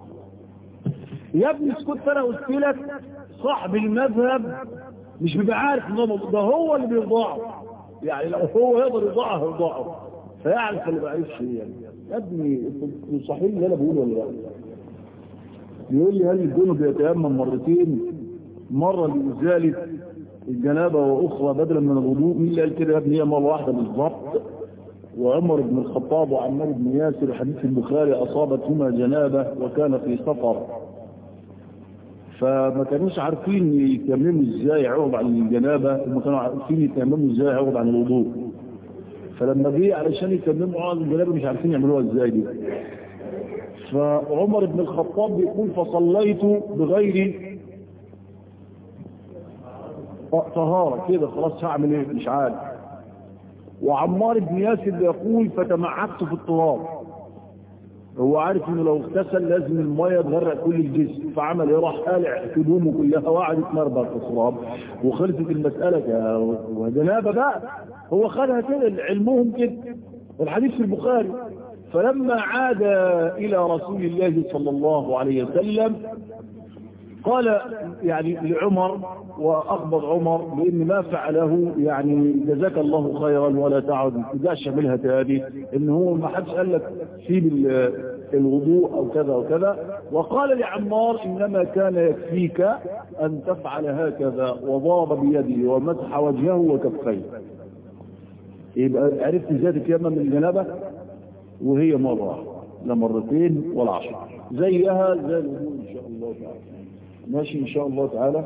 [SPEAKER 1] يا ابني اسكت انا قلت لك صاحب المذهب مش بيبقى عارف ان هو ده هو اللي بيرضعه يعني لو هو يقدر يرضعه هيرضعه فيعرف اللي ما يعرفش يعني يا ابني صحيح اللي انا بقوله ولا لا بيقول لي هل الجنب يتيمم مرتين مرة لإزالة الجنابة وأخرى بدلا من الوضوء مين اللي قال كده يا ابني هي مرة واحدة بالظبط وعمر بن الخطاب وعمار بن ياسر حديث البخاري أصابتهما جنابة وكان في سفر فما كانوش عارفين يتمموا ازاي يعوض عن الجنابة وما كانوا عارفين يتمموا ازاي يعوض عن الوضوء فلما جه علشان يتمموا عقد الجنابه مش عارفين يعملوها ازاي دي فعمر بن الخطاب بيقول فصليت بغير طهارة كده خلاص هعمل ايه مش عارف وعمار بن ياسر يقول فتمعكت في التراب هو عارف انه لو اغتسل لازم الميه تغرق كل الجسم فعمل ايه راح قالع هدومه كلها وقعد يتمربع في التراب وخلصت المساله وجنابه بقى هو خدها كده علمهم كده الحديث في البخاري فلما عاد الى رسول الله صلى الله عليه وسلم قال يعني لعمر واخبر عمر بان ما فعله يعني جزاك الله خيرا ولا تعد ما ترجعش اعملها تاني ان هو ما حدش قال لك سيب الوضوء او كذا وكذا وقال لعمار انما كان يكفيك ان تفعل هكذا وضرب بيده ومسح وجهه وكفيه يبقى عرفت ازاي تتيمم من الجنابه وهي مره لا مرتين ولا عشر زيها زي الوضوء ان شاء الله تعالى ماشي ان شاء الله تعالى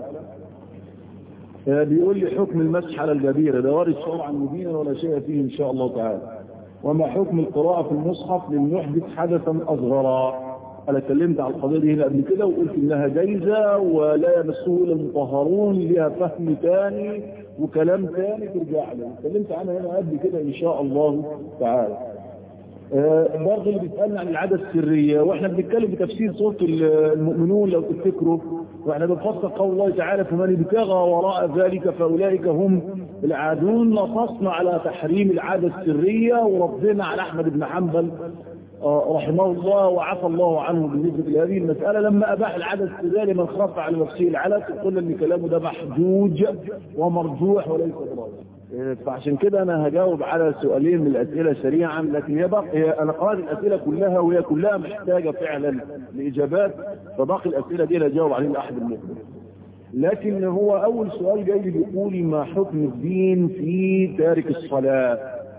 [SPEAKER 1] بيقول لي حكم المسح على الجبيرة ده وارد شرعا مبينا ولا شيء فيه ان شاء الله تعالى وما حكم القراءة في المصحف للمحدث حدثا اصغرا انا اتكلمت على القضية دي هنا قبل كده وقلت انها جايزة ولا يمسه الا المطهرون ليها فهم تاني وكلام تاني ترجع له اتكلمت عنها هنا قبل كده ان شاء الله تعالى برضه اللي بيسألنا عن العادة السرية واحنا بنتكلم في تفسير سورة المؤمنون لو تفتكروا واحنا بنفسر قول الله تعالى فمن ابتغى وراء ذلك فاولئك هم العادون نصصنا على تحريم العادة السرية وردنا على احمد بن حنبل رحمه الله وعفى الله عنه بالنسبة لهذه المسألة لما أباح العادة السرية لمن خاف على نفسه العلف قلنا ان كلامه ده محجوج ومرجوح وليس براجع فعشان كده انا هجاوب على سؤالين من الاسئله سريعا لكن هي بقى هي انا قرات الاسئله كلها وهي كلها محتاجه فعلا لاجابات فباقي الاسئله دي هجاوب عليها الاحد المقبل لكن هو اول سؤال جاي بيقول ما حكم الدين في تارك الصلاه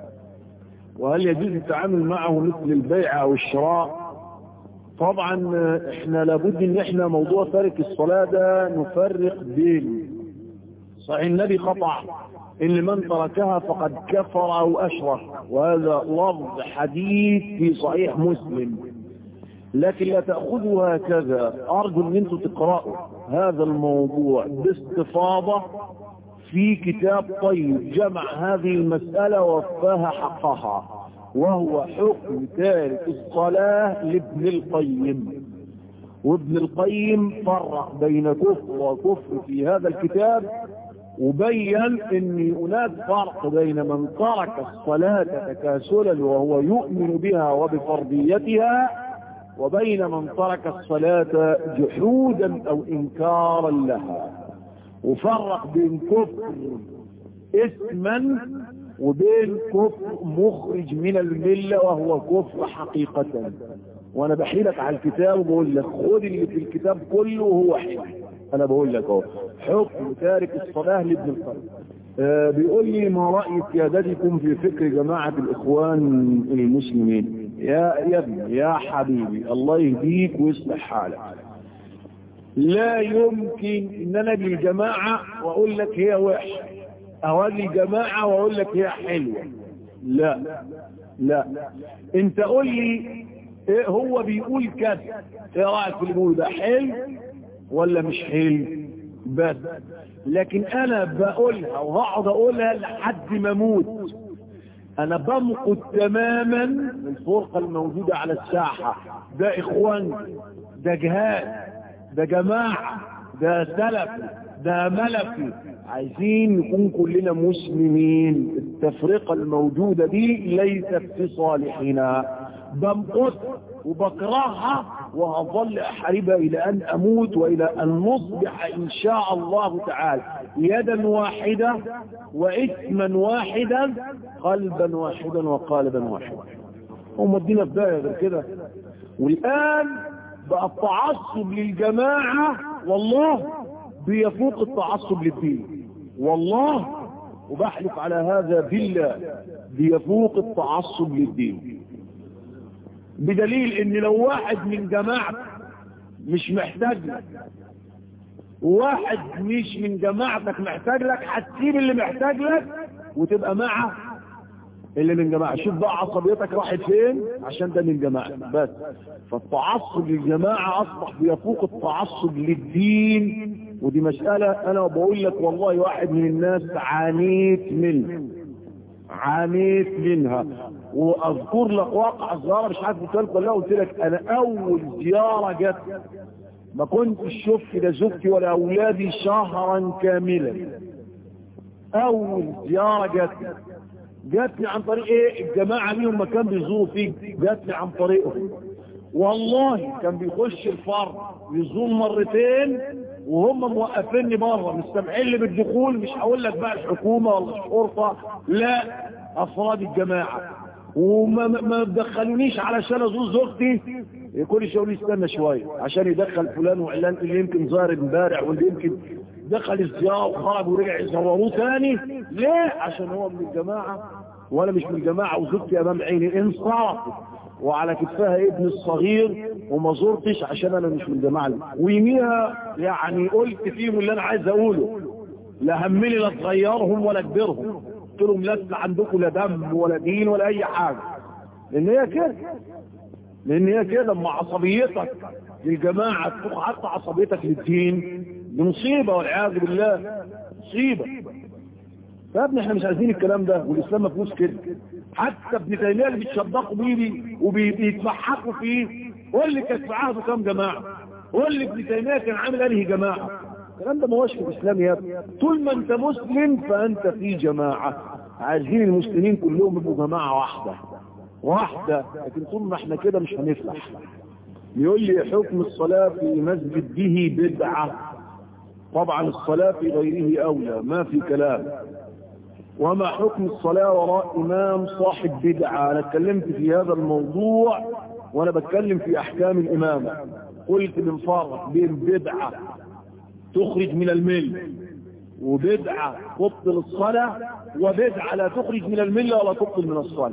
[SPEAKER 1] وهل يجوز التعامل معه مثل البيع او الشراء طبعا احنا لابد ان احنا موضوع تارك الصلاه ده نفرق بين صحيح النبي قطع إن من تركها فقد كفر أو أشرك وهذا لفظ حديث في صحيح مسلم لكن لا تأخذوا هكذا أرجو أن أنتم تقرأوا هذا الموضوع باستفاضة في كتاب طيب جمع هذه المسألة وفاها حقها وهو حكم تارك الصلاة لابن القيم وابن القيم فرق بين كفر وكفر في هذا الكتاب وبين ان هناك فرق بين من ترك الصلاة تكاسلا وهو يؤمن بها وبفرضيتها وبين من ترك الصلاة جحودا او انكارا لها وفرق بين كفر اسما وبين كفر مخرج من الملة وهو كفر حقيقة وانا بحيلك على الكتاب وبقول لك خد اللي في الكتاب كله وهو حلو انا بقول لك اهو حكم تارك الصلاة لابن القيم آه بيقول لي ما رأي سيادتكم في فكر جماعة الاخوان المسلمين يا يا ابني يا حبيبي الله يهديك ويصلح حالك لا يمكن ان انا اجي الجماعة واقول لك هي وحشة او اجي الجماعة واقول لك هي حلوة لا لا انت قول لي ايه هو بيقول كذا ايه رايك في اللي بيقول ده حلو ولا مش حلو بس لكن انا بقولها وهقعد اقولها لحد ما اموت انا بمقت تماما الفرقه الموجوده على الساحه ده اخوان ده جهاد ده جماعه ده سلف ده ملكي عايزين نكون كلنا مسلمين التفرقه الموجوده دي ليست في صالحنا بمقت وبكرهها وهظل احاربها الى ان اموت والى ان نصبح ان شاء الله تعالى يدا واحدة واثما واحدا قلبا واحدا وقالبا واحدا هم ادينا في داهيه غير كده والان بقى التعصب للجماعة والله بيفوق التعصب للدين والله وبحلف على هذا بالله بيفوق التعصب للدين بدليل ان لو واحد من جماعتك مش محتاج لك واحد مش من جماعتك محتاج لك هتسيب اللي محتاج لك وتبقى معه اللي من جماعة شوف بقى عصبيتك راحت فين عشان ده من جماعة بس فالتعصب للجماعة أصبح بيفوق التعصب للدين ودي مسألة أنا بقول لك والله واحد من الناس عانيت منه عانيت منها واذكر لك واقع زياره مش عارف قلت لك ولا قلت لك انا اول زياره جت ما كنتش شفت لا زوجتي ولا اولادي شهرا كاملا اول زياره جت جاتني عن طريق ايه الجماعه ليهم مكان بيزوروا فيه جاتني عن طريقهم والله كان بيخش الفرد يزور مرتين وهم موقفيني بره مستمعين لي بالدخول مش هقول لك بقى الحكومه ولا الشرطه لا افراد الجماعه وما ما دخلونيش علشان ازور زوجتي كل شيء يقول لي استنى شويه عشان يدخل فلان وعلان اللي يمكن ظاهر امبارح واللي يمكن دخل الزياره وخرج ورجع يصوروه تاني ليه؟ عشان هو من الجماعه وانا مش من الجماعه وزوجتي امام عيني انصرفت وعلى كتفها ابن الصغير وما زرتش عشان انا مش من الجماعه ويميها يعني قلت فيهم اللي انا عايز اقوله لا همني لا تغيرهم ولا كبرهم قلت لهم لا عندكم لا دم ولا دين ولا اي حاجه لان هي كده لان هي كده لما عصبيتك للجماعه تفوق حتى عصبيتك للدين دي مصيبه والعياذ بالله مصيبه يا ابني احنا مش عايزين الكلام ده والاسلام ما فيهوش كده حتى ابن تيميه اللي بيتشدقوا بيه وبيتمحكوا فيه قول لي كانت في عهده كام جماعه قول لي ابن تيميه كان عامل انهي جماعه الكلام ده ما هوش في الاسلام يا ابني طول ما انت مسلم فانت في جماعه عايزين المسلمين كلهم يبقوا جماعه واحده واحده لكن طول ما احنا كده مش هنفلح يقول لي حكم الصلاه في مسجد به بدعه طبعا الصلاه في غيره اولى ما في كلام وما حكم الصلاة وراء إمام صاحب بدعة أنا اتكلمت في هذا الموضوع وأنا بتكلم في أحكام الإمامة قلت من فرق بين بدعة تخرج من المل وبدعة تبطل الصلاة وبدعة لا تخرج من الملة ولا تبطل من الصلاة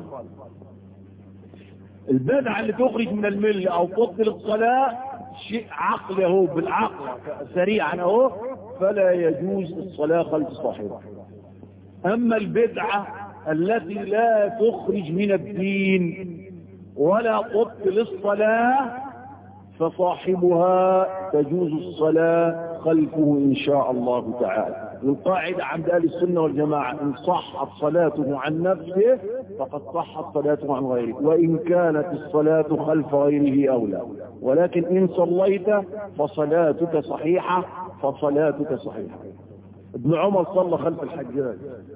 [SPEAKER 1] البدعة اللي تخرج من الملة أو تبطل الصلاة شيء عقلي اهو بالعقل سريعا اهو فلا يجوز الصلاة خلف صاحبها أما البدعة التي لا تخرج من الدين ولا تبطل الصلاة فصاحبها تجوز الصلاة خلفه إن شاء الله تعالى القاعدة عند أهل السنة والجماعة إن صحت صلاته عن نفسه فقد صحت صلاته عن غيره وإن كانت الصلاة خلف غيره أولى ولكن إن صليت فصلاتك صحيحة فصلاتك صحيحة ابن عمر صلى خلف الحجاج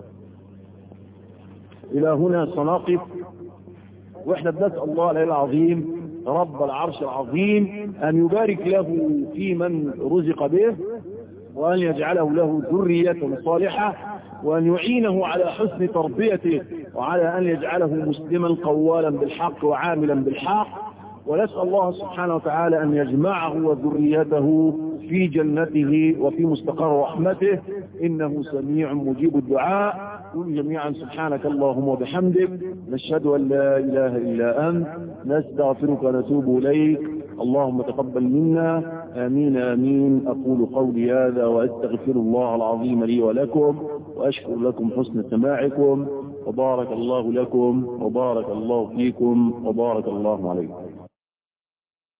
[SPEAKER 1] إلى هنا سنقف وإحنا بنسأل الله العلي العظيم رب العرش العظيم أن يبارك له في من رزق به وأن يجعله له ذرية صالحة وأن يعينه على حسن تربيته وعلى أن يجعله مسلما قوالا بالحق وعاملا بالحق ونسأل الله سبحانه وتعالى أن يجمعه وذريته في جنته وفي مستقر رحمته إنه سميع مجيب الدعاء قل جميعا سبحانك اللهم وبحمدك نشهد أن لا إله إلا أنت نستغفرك ونتوب إليك اللهم تقبل منا آمين آمين أقول قولي هذا وأستغفر الله العظيم لي ولكم وأشكر لكم حسن سماعكم وبارك الله لكم وبارك الله فيكم وبارك الله عليكم